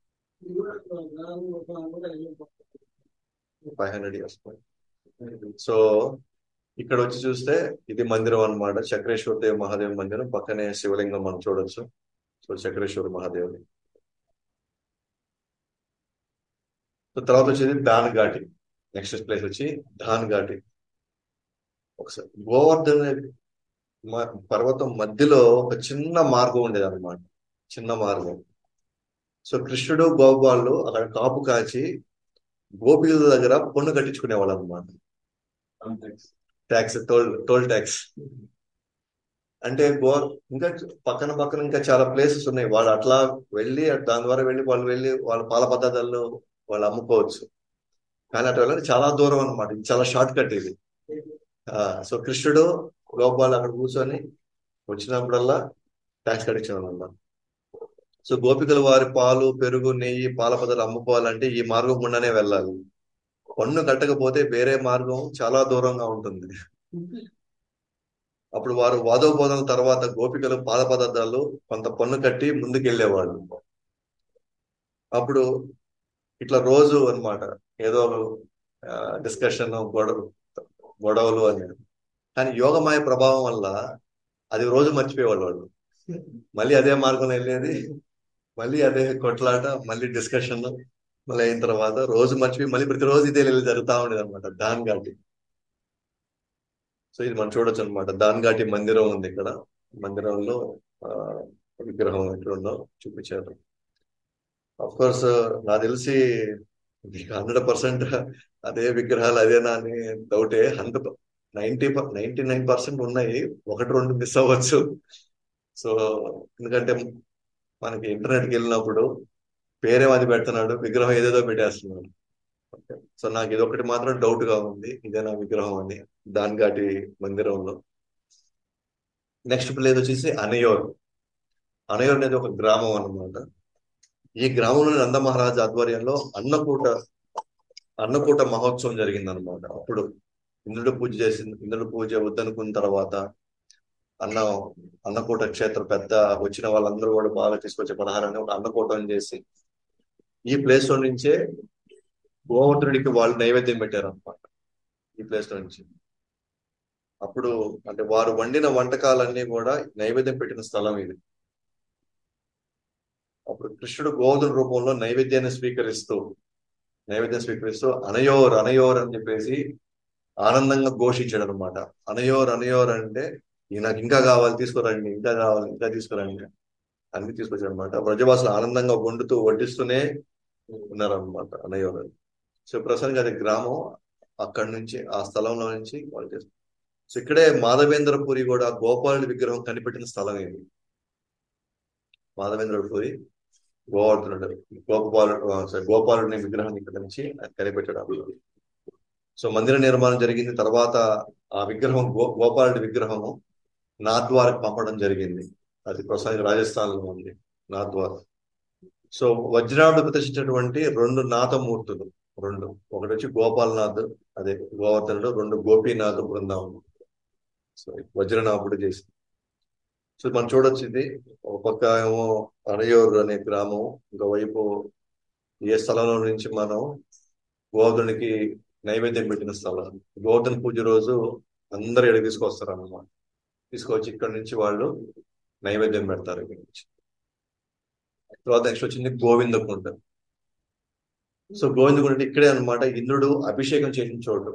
ఫైవ్ హండ్రెడ్ ఇయర్స్ సో ఇక్కడ వచ్చి చూస్తే ఇది మందిరం అనమాట చక్రేశ్వర దేవ్ మహాదేవ్ మందిరం పక్కనే శివలింగం మనం చూడొచ్చు సో చక్రేశ్వర మహాదేవ్ తర్వాత వచ్చేది దాన్ ఘాటి నెక్స్ట్ ప్లేస్ వచ్చి ధాన్ ఘాటి ఒకసారి గోవర్ధన పర్వతం మధ్యలో ఒక చిన్న మార్గం ఉండేది అనమాట చిన్న మార్గం సో కృష్ణుడు గోపాలు అక్కడ కాపు కాచి గోపికల దగ్గర పన్ను కట్టించుకునేవాళ్ళు అనమాట ట్యాక్స్ టోల్ టోల్ ట్యాక్స్ అంటే గో ఇంకా పక్కన పక్కన ఇంకా చాలా ప్లేసెస్ ఉన్నాయి వాళ్ళు అట్లా వెళ్ళి దాని ద్వారా వెళ్ళి వాళ్ళు వెళ్ళి వాళ్ళ పాల పదార్థాలను వాళ్ళు అమ్ముకోవచ్చు కానీ అటు వెళ్ళాలి చాలా దూరం అనమాట ఇది చాలా షార్ట్ కట్ ఇది సో కృష్ణుడు గోపాల్ అక్కడ కూర్చొని వచ్చినప్పుడల్లా ట్యాక్స్ కట్టించాను అనమాట సో గోపికలు వారి పాలు పెరుగు నెయ్యి పాల పదాలు అమ్ముకోవాలంటే ఈ మార్గం గుండానే వెళ్ళాలి పన్ను కట్టకపోతే వేరే మార్గం చాలా దూరంగా ఉంటుంది అప్పుడు వారు వాదోపోదన తర్వాత గోపికలు పాద పదార్థాలు కొంత పన్ను కట్టి ముందుకెళ్లేవాళ్ళు అప్పుడు ఇట్లా రోజు అన్నమాట ఏదో డిస్కషన్ గొడవ గొడవలు అని కానీ యోగమాయ ప్రభావం వల్ల అది రోజు మర్చిపోయేవాళ్ళు వాళ్ళు మళ్ళీ అదే మార్గం వెళ్ళేది మళ్ళీ అదే కొట్లాట మళ్ళీ డిస్కషన్ మళ్ళీ అయిన తర్వాత రోజు మర్చిపోయి మళ్ళీ ప్రతిరోజు ఇదే వెళ్ళి జరుగుతూ ఉండేది అనమాట దాన్ ఘాటి సో ఇది మనం చూడొచ్చు అనమాట దాన్ ఘాటి మందిరం ఉంది ఇక్కడ మందిరంలో ఆ, విగ్రహం ఎక్కడ ఉందో చూపించారు అఫ్ కోర్స్ నాకు తెలిసి హండ్రెడ్ పర్సెంట్ అదే విగ్రహాలు అదేనా అని డౌటే hundred ninety ninety nine percent ఉన్నాయి ఒకటి రెండు మిస్ అవ్వచ్చు సో ఎందుకంటే మనకి ఇంటర్నెట్కి వెళ్ళినప్పుడు పేరేం అది పెడుతున్నాడు విగ్రహం ఏదేదో పెట్టేస్తున్నాడు సో నాకు ఇది ఒకటి మాత్రం డౌట్ గా ఉంది ఇదే నా విగ్రహం అని దానిఘాటి మందిరంలో నెక్స్ట్ ప్లేస్ వచ్చేసి అనయోర్ అనయోర్ అనేది ఒక గ్రామం అన్నమాట ఈ గ్రామంలో నంద మహారాజ్ ఆధ్వర్యంలో అన్నకూట అన్నకూట మహోత్సవం జరిగింది అనమాట అప్పుడు ఇంద్రుడు పూజ చేసి ఇంద్రుడు పూజ వద్దనుకున్న తర్వాత అన్న అన్నకూట క్షేత్ర పెద్ద వచ్చిన వాళ్ళందరూ కూడా బాగా తీసుకొచ్చే పలహారాన్ని ఒక అన్నకూటం చేసి ఈ ప్లేస్ లో నుంచే గోవర్ధనుడికి వాళ్ళు నైవేద్యం పెట్టారు అనమాట ఈ ప్లేస్ లో నుంచి అప్పుడు అంటే వారు వండిన వంటకాలన్నీ కూడా నైవేద్యం పెట్టిన స్థలం ఇది అప్పుడు కృష్ణుడు గోవర్ధన రూపంలో నైవేద్యాన్ని స్వీకరిస్తూ నైవేద్యం స్వీకరిస్తూ అనయోర్ అనయోర్ అని చెప్పేసి ఆనందంగా ఘోషించాడు అనమాట అనయోర్ అనయోర్ అంటే "ఈ నాకు ఇంకా కావాలి తీసుకురండి ఇంకా కావాలి ఇంకా తీసుకురండి అన్ని తీసుకొచ్చాడు అనమాట బ్రజవాసులు ఆనందంగా వండుతూ వడ్డిస్తూనే ఉన్నారనమాట అనయోర్ అని. సో ప్రస్తుతానికి అది గ్రామం అక్కడి నుంచి ఆ స్థలంలో నుంచి వాళ్ళు చేస్తారు సో ఇక్కడే మాధవేంద్రపురి కూడా గోపాలుడి విగ్రహం కనిపెట్టిన స్థలం ఇది మాధవేంద్రపురి గోవర్ధనుడు గోపాలుడు ఆ, sorry, గోపాలుడిని విగ్రహాన్ని ఇక్కడ నుంచి ఆయన కనిపెట్టాడు అప్పుడు సో మందిర నిర్మాణం జరిగింది తర్వాత ఆ విగ్రహం గో గోపాలుడి విగ్రహము నాథ్వార్కి పంపడం జరిగింది అది ప్రస్తుతానికి రాజస్థాన్ లో ఉంది నాథ్వార్ సో వజ్రాడు ప్రదర్శించినటువంటి రెండు నాథమూర్తులు రెండు ఒకటి వచ్చి గోపాలనాథ్ అదే గోవర్ధనుడు రెండు గోపీనాథ్ బృందావనం సో వజ్రనాభుడు చేసి సో మనం చూడొచ్చు ఇది ఒక పక్క ఏమో అనయూర్ అనే గ్రామం ఇంకోవైపు ఏ స్థలంలో నుంచి మనం గోవర్ధనుడికి నైవేద్యం పెట్టిన స్థలం గోవర్ధన పూజ రోజు అందరు ఇక్కడ తీసుకొస్తారు అన్నమాట తీసుకొచ్చి ఇక్కడ నుంచి వాళ్ళు నైవేద్యం పెడతారు ఇక్కడ నుంచి తర్వాత నెక్స్ట్ వచ్చింది గోవిందకుండ సో గోవిందకుండ అంటే ఇక్కడే అన్నమాట ఇంద్రుడు అభిషేకం చేసిన చోటు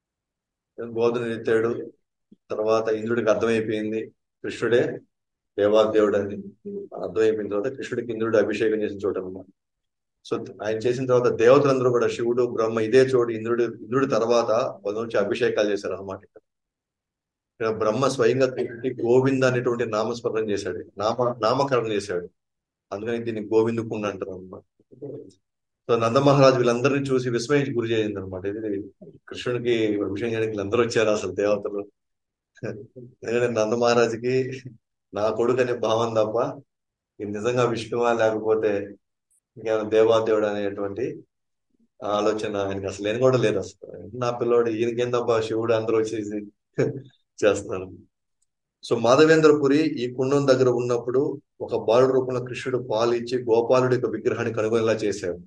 గోధుని ఎత్తాడు తర్వాత ఇంద్రుడికి అర్థమైపోయింది కృష్ణుడే దేవాదేవుడు అని అర్థమైపోయిన తర్వాత కృష్ణుడికి ఇంద్రుడు అభిషేకం చేసిన చోటు అన్నమాట సో ఆయన చేసిన తర్వాత దేవతలందరూ కూడా శివుడు బ్రహ్మ ఇదే చోటు ఇంద్రుడు ఇంద్రుడి తర్వాత వాళ్ళ నుంచి అభిషేకాలు చేశారు అనమాట ఇక్కడ బ్రహ్మ స్వయంగా కృష్ణుడికి గోవింద అనేటువంటి నామస్మరణ చేశాడు నామ నామకరణం చేశాడు అందుకని దీన్ని గోవిందుకుండ అంటారు అనమాట సో నందమహారాజు వీళ్ళందరినీ చూసి విస్మయించి గురి చేసింది అనమాట ఇది కృష్ణుడికి అభిషేకం చేయడానికి వీళ్ళందరూ వచ్చారు అసలు దేవతలు ఎందుకంటే నందమహారాజుకి నా కొడుకు అనే భావం తప్ప ఇది నిజంగా విష్ణువా లేకపోతే ఇంకేమైనా దేవాదేవుడు అనేటువంటి ఆలోచన ఆయనకి అసలు నేను కూడా లేదు అసలు నా పిల్లోడు ఈయనకేందబ్బా శివుడు అందరూ వచ్చేసి చేస్తున్నారు సో మాధవేంద్రపురి ఈ కుండం దగ్గర ఉన్నప్పుడు ఒక బాలుడు రూపంలో కృష్ణుడు పాలు ఇచ్చి గోపాలుడి యొక్క విగ్రహాన్ని కనుగొనేలా చేశాడు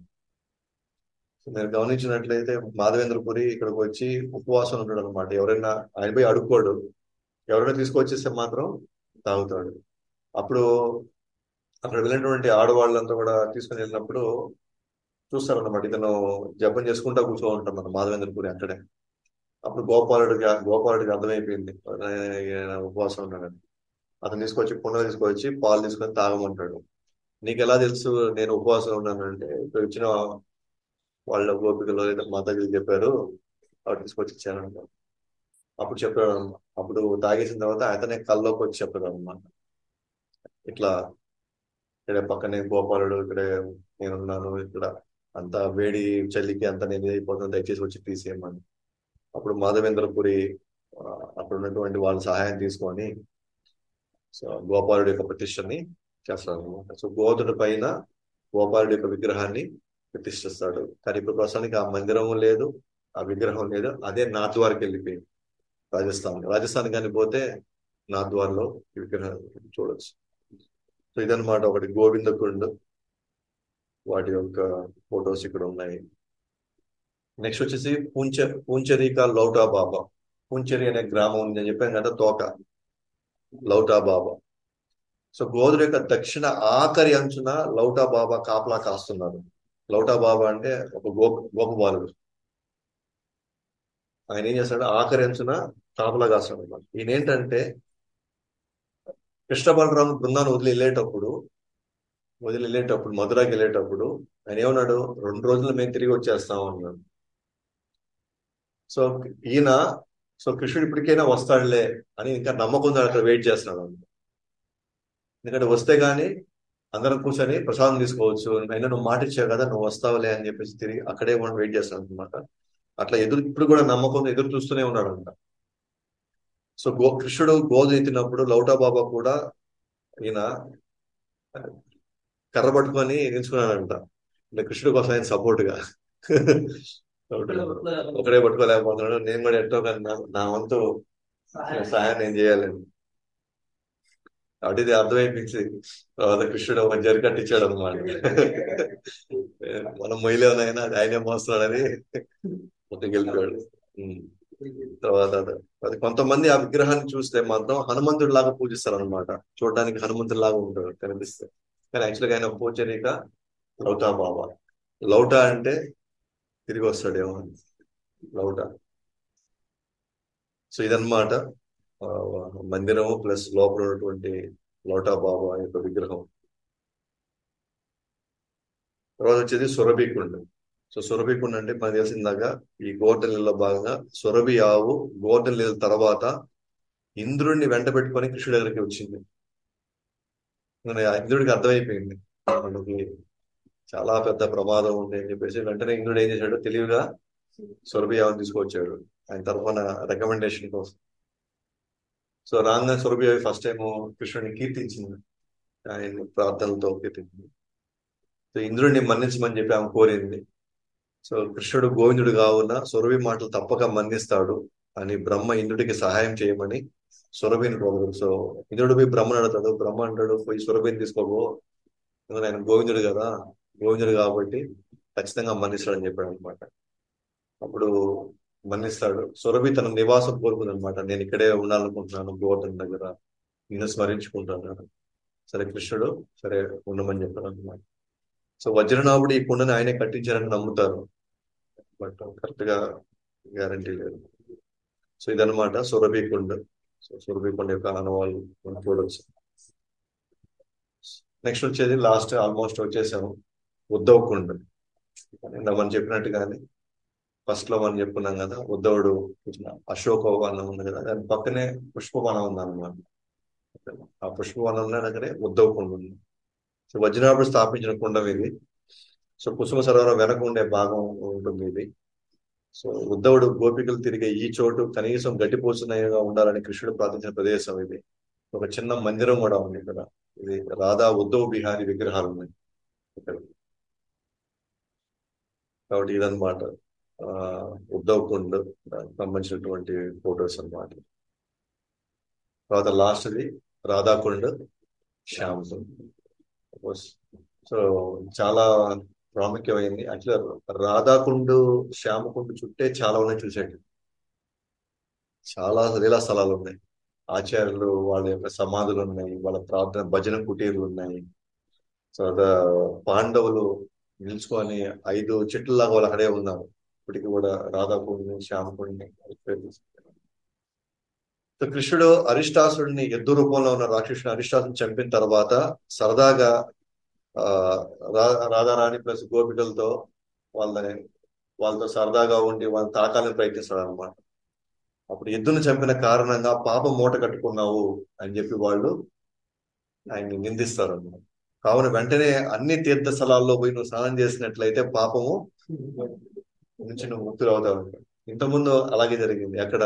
సో మీరు గమనించినట్లయితే మాధవేంద్రపురి ఇక్కడికి వచ్చి ఉపవాసం ఉంటాడు అనమాట ఎవరైనా ఆయన పోయి అడుక్కోడు ఎవరైనా తీసుకొచ్చేస్తే మాత్రం తాగుతాడు అప్పుడు అక్కడ వెళ్ళినటువంటి ఆడవాళ్ళంతా కూడా తీసుకుని వెళ్ళినప్పుడు చూస్తారన్నమాట ఇతను జపం చేసుకుంటా కూర్చో ఉంటాం మన మాధవేంద్రపురి అక్కడే అప్పుడు గోపాలుడికి గోపాలుడికి అర్థమైపోయింది ఈయన ఉపవాసం ఉన్నాడని అతను తీసుకొచ్చి కుండ తీసుకొచ్చి పాలు తీసుకొని తాగమంటాడు నీకు ఎలా తెలుసు నేను ఉపవాసం ఉన్నానంటే ఇక్కడ వచ్చిన వాళ్ళ గోపికలు లేదా మాతాజీలు చెప్పారు అవి తీసుకొచ్చి ఇచ్చానంట అప్పుడు చెప్పాడు అన్నమాట. అప్పుడు తాగేసిన తర్వాత అతనే కల్లోకి వచ్చి చెప్పాడు అనమాట ఇట్లా ఇక్కడ పక్కనే గోపాలుడు ఇక్కడ నేనున్నాను ఇక్కడ అంతా వేడి చలికి అంతా నేను అయిపోతుంది దయచేసి వచ్చి తీసేయమని అప్పుడు మాధవేంద్రపురి ఆ, అక్కడ ఉన్నటువంటి వాళ్ళ సహాయం తీసుకొని సో గోపాలుడి యొక్క ప్రతిష్టని చేస్తాడు అనమాట సో గోధుడి పైన గోపాలుడి యొక్క విగ్రహాన్ని ప్రతిష్ఠిస్తాడు కానీ ఇప్పుడు ప్రస్తుతానికి ఆ మందిరము లేదు ఆ విగ్రహం లేదు అదే నాథ్వార్కి వెళ్ళిపోయింది రాజస్థాన్ రాజస్థాన్ కానీ పోతే నాథ్వార్లో ఈ విగ్రహం చూడొచ్చు సో ఇదన్నమాట ఒకటి గోవిందకుండ్ వాటి యొక్క ఫొటోస్ ఇక్కడ ఉన్నాయి నెక్స్ట్ వచ్చేసి పూంచ పూంచరిక లౌటా బాబా పూంచరి అనే గ్రామం ఉంది అని చెప్పాను కదా తోక లౌటా బాబా సో గోధుల యొక్క దక్షిణ ఆఖరి అంచున లౌటా బాబా కాపలా కాస్తున్నారు లౌటా బాబా అంటే ఒక గోప గోపబాలుడు ఆయన ఏం చేస్తాడు ఆఖరి అంచున కాపలా కాస్తాడు అన్నమాట ఈయన ఏంటంటే కృష్ణ బలరాం బృందాన్ని వదిలి వెళ్ళేటప్పుడు వదిలి వెళ్ళేటప్పుడు మధురాకి వెళ్ళేటప్పుడు ఆయన ఏమన్నాడు రెండు రోజులు మేము తిరిగి వచ్చేస్తాం అన్నాడు సో ఈయన సో కృష్ణుడు ఇప్పటికైనా వస్తాడులే అని ఇంకా నమ్మకం అక్కడ వెయిట్ చేస్తున్నాడు అన్నమాట. ఎందుకంటే వస్తే గానీ అందరం కూర్చొని ప్రసాదం తీసుకోవచ్చు అయినా నువ్వు మాట ఇచ్చావు కదా నువ్వు వస్తావులే అని చెప్పేసి తిరిగి అక్కడే మనం వెయిట్ చేస్తాను అనమాట అట్లా ఎదురు ఇప్పుడు కూడా నమ్మకం ఎదురు చూస్తూనే ఉన్నాడు అంట సో గో కృష్ణుడు గోధు ఎత్తినప్పుడు లౌటా బాబా కూడా ఈయన కర్ర పట్టుకొని నిల్చుకున్నాడంట అంటే కృష్ణుడు కోసం ఆయన సపోర్ట్ గా ఒకడే పట్టుకోలేకపోతున్నాడు నేను కూడా ఎట్టో కానీ నా- నా వంతు సహాయం నేను చేయాలని కాబట్టి ఇది అర్థమైపించి తర్వాత కృష్ణుడు ఒక జరి కట్టించాడు అనమాట మనం మొయ్యలేనైనా అది ఆయనే మోస్తున్నాడని ముందుకు వెళ్ళిపోయాడు ఉమ్. తర్వాత అది- అది కొంతమంది ఆ విగ్రహాన్ని చూస్తే మాత్రం హనుమంతుడి లాగా పూజిస్తారు అనమాట చూడడానికి హనుమంతుడి లాగా ఉంటాడు కనిపిస్తే కానీ యాక్చువల్గా ఆయన పూజరిక లౌటా బాబా లౌటా అంటే తిరిగి వస్తాడేమో అని. లౌటా సో ఇదన్నమాట ఆ, మందిరం ప్లస్ లోపల ఉన్నటువంటి లౌటా బాబా యొక్క విగ్రహం తర్వాత వచ్చేది సురభికుండ సో సురభికుండ అంటే మనకు తెలిసిందాక ఈ గోవర్ధన లీలలో భాగంగా సురభి ఆవు గోవర్ధన లీల తర్వాత ఇంద్రుడిని వెంట పెట్టుకొని కృష్ణుడి దగ్గరికి వచ్చింది మన ఆ ఇంద్రుడికి అర్థమైపోయింది మనకి చాలా పెద్ద ప్రమాదం ఉంది అని చెప్పేసి వెంటనే ఇంద్రుడు ఏం చేశాడు తెలివిగా సురభి ఆవుని తీసుకొచ్చాడు ఆయన తరఫున రికమెండేషన్ కోసం సో రాంగ సురభి ఆవి ఫస్ట్ టైం కృష్ణుడిని కీర్తించింది ఆయన ప్రార్థనలతో కీర్తించింది సో ఇంద్రుడిని మన్నించమని చెప్పి ఆమె కోరింది సో కృష్ణుడు గోవిందుడు కావున సురభి మాటలు తప్పక మన్నిస్తాడు అని బ్రహ్మ ఇంద్రుడికి సహాయం చేయమని సురభిని కోరుడు సో ఇంద్రుడు పోయి బ్రహ్మను అడుగుతాడు బ్రహ్మ అంటాడు పోయి సురభిని తీసుకోబో ఎందుకంటే ఆయన గోవిందుడు కదా గోవిందుడు కాబట్టి ఖచ్చితంగా మన్నిస్తాడని చెప్పాడు అనమాట అప్పుడు మన్నిస్తాడు సురభి తన నివాసం కోరుకుంది అనమాట నేను ఇక్కడే ఉండాలనుకుంటున్నాను గోవర్ధన్ దగ్గర నిన్ను స్మరించుకుంటాను సరే కృష్ణుడు సరే ఉండమని చెప్పాడు అనమాట సో వజ్రనాభుడు ఈ కుండని ఆయనే కట్టించారని నమ్ముతారు బట్ కరెక్ట్ గా గ్యారంటీ లేదు సో ఇదనమాట సురభి కుండ సో సురభి కుండ యొక్క ఆనవాళ్ళు మనం చూడొచ్చు నెక్స్ట్ వచ్చేది లాస్ట్ ఆల్మోస్ట్ వచ్చేసాము ఉద్ధవ్ కుండ ఇందాక మనం చెప్పినట్టుగానే ఫస్ట్ లో మనం చెప్పుకున్నాం కదా ఉద్ధవుడు అశోక వనం ఉంది కదా దాని పక్కనే పుష్పవనం ఉంది అనమాట ఆ పుష్పవనం దగ్గరే ఉద్ధవ్ కుండ ఉంది సో వజ్రనాభుడు స్థాపించిన కుండం ఇది సో కుసుమ సరోవరం వెనక ఉండే భాగం ఉంటుంది ఇది సో ఉద్ధవుడు గోపికలు తిరిగే ఈ చోటు కనీసం గడ్డిపోతున్నాయిగా ఉండాలని కృష్ణుడు ప్రార్థించిన ప్రదేశం ఇది ఒక చిన్న మందిరం కూడా ఉంది ఇక్కడ ఇది రాధా ఉద్ధవ్ బిహారీ విగ్రహాలు ఉన్నాయి ఇక్కడ కాబట్టి ఇదన్నమాట ఆ ఉద్ధవ్ కుండ్ దానికి సంబంధించినటువంటి ఫొటోస్ అన్నమాట తర్వాత లాస్ట్ది రాధాకుండ్ శ్యామ్ కుండ్ సో చాలా ప్రాముఖ్యమైంది యాక్చువల్ రాధాకుండు శ్యామకుండు చుట్టే చాలా ఉన్నాయి చూసేటి చాలా లీలా స్థలాలు ఉన్నాయి ఆచార్యులు వాళ్ళ యొక్క సమాధులు ఉన్నాయి వాళ్ళ ప్రార్థన భజన కుటీరులు ఉన్నాయి తర్వాత పాండవులు నిలుచుకొని ఐదు చెట్లలాగా వాళ్ళు అక్కడే ఉన్నారు ఇప్పటికి కూడా రాధాకుండిని శ్యామకుండిని సో కృష్ణుడు అరిష్టాసుడిని ఎద్దు రూపంలో ఉన్న రాక్షసుని అరిష్టాసుని చంపిన తర్వాత సరదాగా ఆ రాధారాణి ప్లస్ గోపికలతో వాళ్ళని వాళ్ళతో సరదాగా ఉండి వాళ్ళని తాకాలని ప్రయత్నిస్తాడు అనమాట అప్పుడు ఎద్దును చంపిన కారణంగా పాప మూట కట్టుకున్నావు అని చెప్పి వాళ్ళు ఆయన్ని నిందిస్తారు అన్నమాట కావున వెంటనే అన్ని తీర్థ స్థలాల్లో పోయి నువ్వు స్నానం చేసినట్లయితే పాపము నుంచి నువ్వు ముక్తులు అవుతావు ఇంతకుముందు అలాగే జరిగింది ఎక్కడ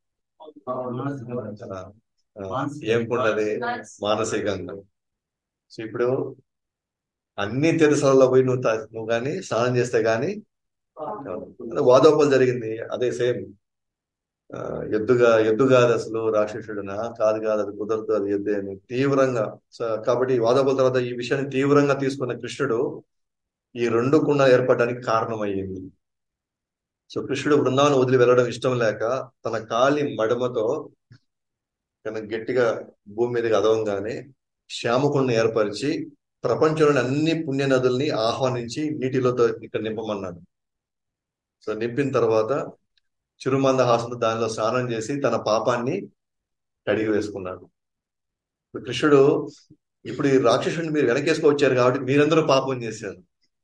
ఏం కొండది మానసికంగా సో ఇప్పుడు అన్ని తీర్థస్థలాల్లో పోయి నువ్వు నువ్వు కానీ స్నానం చేస్తే గానీ అదే వాదోపలు జరిగింది అదే సేమ్ ఎద్దుగా ఎద్దు కాదు అసలు రాక్షసుడునా కాదు కాదు అది కుదరదు అది ఎద్దే అని తీవ్రంగా సో కాబట్టి ఈ వాదోపల తర్వాత ఈ విషయాన్ని తీవ్రంగా తీసుకున్న కృష్ణుడు ఈ రెండు కుండాలు ఏర్పడడానికి కారణమయ్యింది సో కృష్ణుడు బృందావనం వదిలి వెళ్ళడం ఇష్టం లేక తన కాలి మడమతో తన గట్టిగా భూమి మీదకి అదవంగానే శ్యామకుండను ఏర్పరిచి ప్రపంచంలోని అన్ని పుణ్య నదుల్ని ఆహ్వానించి నీటిలోతో ఇక్కడ నింపమన్నాడు సో నింపిన తర్వాత చిరుమంద హాసంతో దానిలో స్నానం చేసి తన పాపాన్ని కడిగి వేసుకున్నాడు ఇప్పుడు కృష్ణుడు ఇప్పుడు ఈ రాక్షసుడిని మీరు వెనకేసుకొచ్చారు కాబట్టి మీరందరూ పాపం చేశారు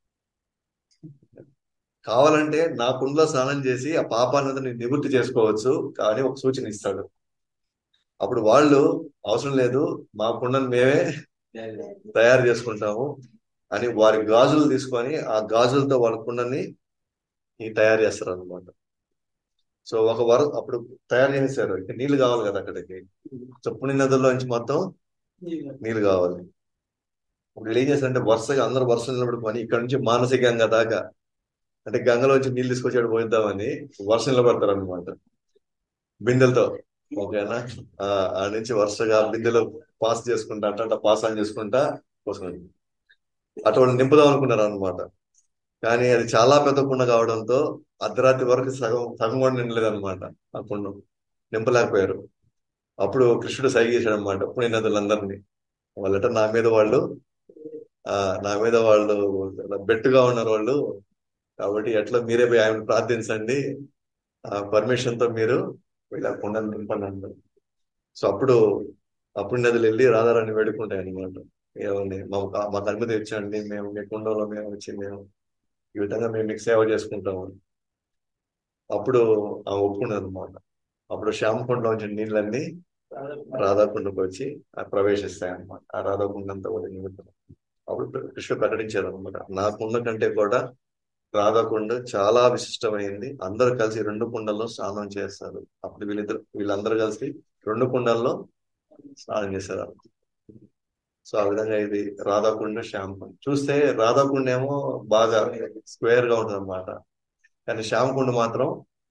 కావాలంటే నా కుండలో స్నానం చేసి ఆ పాపాన్ని నివృత్తి చేసుకోవచ్చు కానీ ఒక సూచన ఇస్తాడు అప్పుడు వాళ్ళు అవసరం లేదు మా కుండను మేమే తయారు చేసుకుంటాము అని వారి గాజులు తీసుకొని ఆ గాజులతో వాళ్ళ కుండని తయారు చేస్తారు అనమాట సో ఒక వర అప్పుడు తయారు చేశారు ఇంకా నీళ్లు కావాలి కదా అక్కడికి సో పుణ్య నదుల్లో నుంచి మొత్తం నీళ్లు కావాలి ఇప్పుడు ఏం చేస్తారంటే వరుసగా అందరూ వరుస నిలబడుకొని ఇక్కడ నుంచి మానసిక గంగ దాకా అంటే గంగలో నుంచి నీళ్ళు తీసుకొచ్చాడు పోయిద్దామని వర్షం నిలబడతారు అనమాట బిందెలతో ఓకేనా ఆ నుంచి వరుసగా బిందెలు పాస్ చేసుకుంటా అట్లా పాస్ ఆన్ చేసుకుంటా పోసుకుంటారు అటు వాళ్ళు నింపుదాం అనుకున్నారు అనమాట కానీ అది చాలా పెద్ద కుండ కావడంతో అర్ధరాత్రి వరకు సగం సగం కూడా నిండలేదు అనమాట ఆ కుండం నింపలేకపోయారు అప్పుడు కృష్ణుడు సైగ చేశాడు అనమాట పుణ్య నదులందరినీ వాళ్ళట నా మీద వాళ్ళు ఆ నా మీద వాళ్ళు బెట్టుగా ఉన్నారు వాళ్ళు కాబట్టి ఎట్లా మీరే పోయి ఆయన ప్రార్థించండి ఆ పర్మిషన్ తో మీరు వీళ్ళ కుండలు నింపండి అంటారు సో అప్పుడు అప్పుడు నదులు వెళ్ళి రాధారాన్ని వేడుకుంటాయి అనమాట ఏమండి మాకు మాకు అనుమతి ఇచ్చండి మేము మీ కుండంలో మేము వచ్చి మేము ఈ విధంగా మేము మీకు సేవ చేసుకుంటాము అప్పుడు ఆ ఒప్పుకున్నారు అనమాట అప్పుడు శ్యామకుండలో వచ్చిన నీళ్ళన్నీ రాధాకుండకు వచ్చి ప్రవేశిస్తాయి అనమాట ఆ రాధాకుండంతా కూడా నిమిత్తం అప్పుడు కృష్ణ ప్రకటించారు అనమాట నా కుండ కంటే కూడా రాధాకుండ చాలా విశిష్టమైంది అందరూ కలిసి రెండు కుండల్లో స్నానం చేస్తారు అప్పుడు వీళ్ళిద్దరు వీళ్ళందరూ కలిసి రెండు కుండల్లో స్నానం చేశారు సో ఆ విధంగా ఇది రాధాకుండ శ్యామకుండ చూస్తే రాధాకుండ ఏమో బాగా స్క్వేర్ గా ఉంటుంది అనమాట కానీ శ్యామకుండ మాత్రం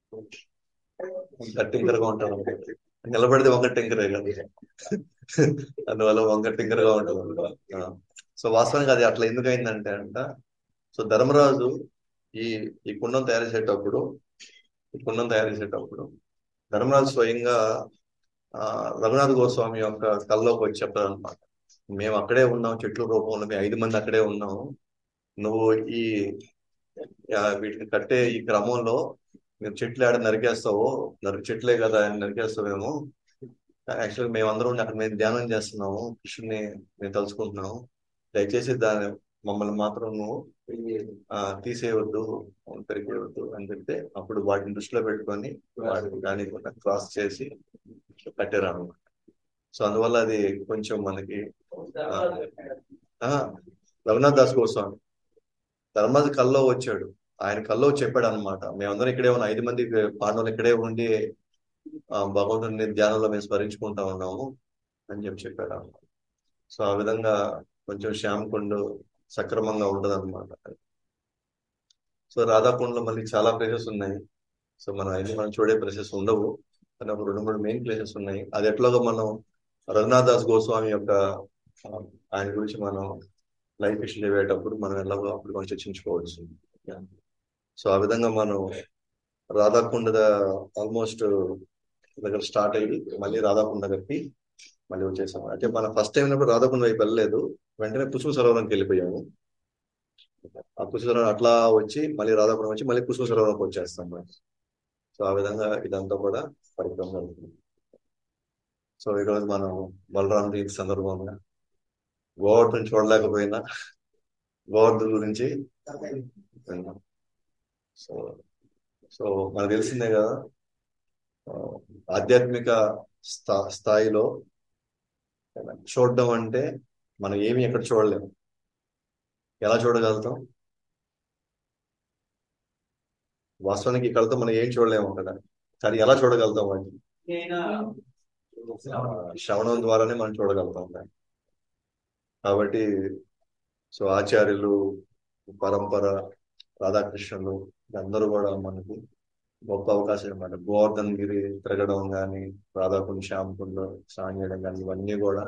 టింకర్ గా ఉంటుంది నిలబడితే వంక టింకరే కదా అందువల్ల వంక టింకర్ గా ఉంటుంది సో వాస్తవానికి అది అట్లా ఎందుకు అయిందంటే అంట సో ధర్మరాజు ఈ ఈ కుండం తయారు చేసేటప్పుడు ఈ కుండం తయారు చేసేటప్పుడు ధర్మరాజు స్వయంగా ఆ రఘునాథ్ గోస్వామి యొక్క కల్లోకి వచ్చి చెప్తారు అనమాట మేము అక్కడే ఉన్నాం చెట్ల రూపంలో మేము ఐదు మంది అక్కడే ఉన్నాం నువ్వు ఈ వీటిని కట్టే ఈ క్రమంలో మీరు చెట్లు ఆడ నరికేస్తావో నరికి చెట్లే కదా నరికేస్తావేమో యాక్చువల్గా మేమందరం అక్కడ మేము ధ్యానం చేస్తున్నాము కృష్ణుని మేము తలుచుకుంటున్నాము దయచేసి దాని మమ్మల్ని మాత్రం నువ్వు తీసేయవద్దు పెరిగేయవద్దు అని చెప్తే అప్పుడు వాటిని దృష్టిలో పెట్టుకొని వాటిని దాన్ని క్రాస్ చేసి కట్టారు అనమాట సో అందువల్ల అది కొంచెం మనకి రఘునాథ్ దాస్ గోస్వామి ధర్మరాజు కల్లో వచ్చాడు ఆయన కల్లో చెప్పాడు అనమాట మేమందరం ఇక్కడే ఉన్న ఐదు మంది పాండవులు ఇక్కడే ఉండి భగవంతుని ధ్యానంలో మేము స్మరించుకుంటా ఉన్నాము అని చెప్పి చెప్పాడు అనమాట సో ఆ విధంగా కొంచెం శ్యామకుండు సక్రమంగా ఉండదు అనమాట సో రాధాకుండలో మళ్ళీ చాలా ప్లేసెస్ ఉన్నాయి సో మనం అయితే మనం చూడే ప్లేసెస్ ఉండవు కానీ ఒక రెండు మూడు మెయిన్ ప్లేసెస్ ఉన్నాయి అది ఎట్లాగో మనం రఘునాథ్ దాస్ గోస్వామి యొక్క ఆయన గురించి మనం లైఫ్ హిస్టరీ చదివేటప్పుడు మనం ఎలాగో అప్పుడు మనం చర్చించుకోవచ్చు సో ఆ విధంగా మనం రాధాకుండ ఆల్మోస్ట్ దగ్గర స్టార్ట్ అయ్యి మళ్ళీ రాధాకుండ దగ్గరికి మళ్ళీ వచ్చేసాము అంటే మన ఫస్ట్ టైం అయినప్పుడు రాధాకుండ వైపు వెళ్ళలేదు వెంటనే కుసుమ సరోవరంకి వెళ్ళిపోయాము ఆ కుసుమ సరోవరం అట్లా వచ్చి మళ్ళీ రాధాపురం వచ్చి మళ్ళీ కుసుమ సరోవరంకి వచ్చేస్తాం సో ఆ విధంగా ఇదంతా కూడా పరిక్రమ జరుగుతుంది సో ఈరోజు మనం బలరాం దీని సందర్భంగా గోవర్ధన్ చూడలేకపోయినా గోవర్ధన్ గురించి సో సో మనకు తెలిసిందే కదా ఆధ్యాత్మిక స్థా స్థాయిలో చూడడం అంటే మనం ఏమి ఎక్కడ చూడలేము ఎలా చూడగలుగుతాం వాస్తవానికి ఇక్కడతో మనం ఏం చూడలేము అక్కడ కానీ ఎలా చూడగలుగుతాం వాటిని శ్రవణం ద్వారానే మనం చూడగలుగుతాం దాన్ని కాబట్టి సో ఆచార్యులు పరంపర రాధాకృష్ణులు అందరూ కూడా మనకి గొప్ప అవకాశం అనమాట గోవర్ధన్ గిరి తిరగడం కానీ రాధాకుండ శ్యామకుండ స్నానం చేయడం కానీ ఇవన్నీ కూడా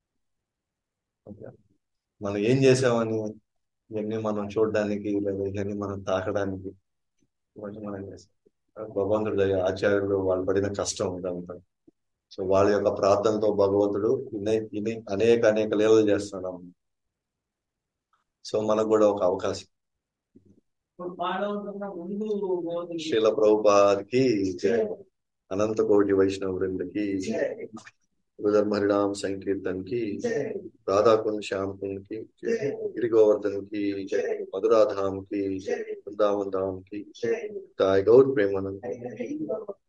మనం ఏం చేసామని ఇవన్నీ మనం చూడడానికి లేదా ఇవన్నీ మనం తాకడానికి ఇవన్నీ మనం చేస్తాం భగవంతుడు దయ ఆచార్యులు వాళ్ళు పడిన కష్టం ఇదంతా సో వాళ్ళ యొక్క ప్రార్థనతో భగవంతుడు ఇన్ని ఇన్ని అనేక అనేక లేవలు చేస్తున్నాం సో మనకు కూడా ఒక అవకాశం శీల ప్రభుపాదికి అనంత కోటి వైష్ణవ వృందకి ఉదర్ హరినాम संकीर्तन की राधा कुंड श्याम कुंड की गिरि गोवर्धन की मधुरा धाम की वृंदावन धाम की ताय गौर प्रेमानंद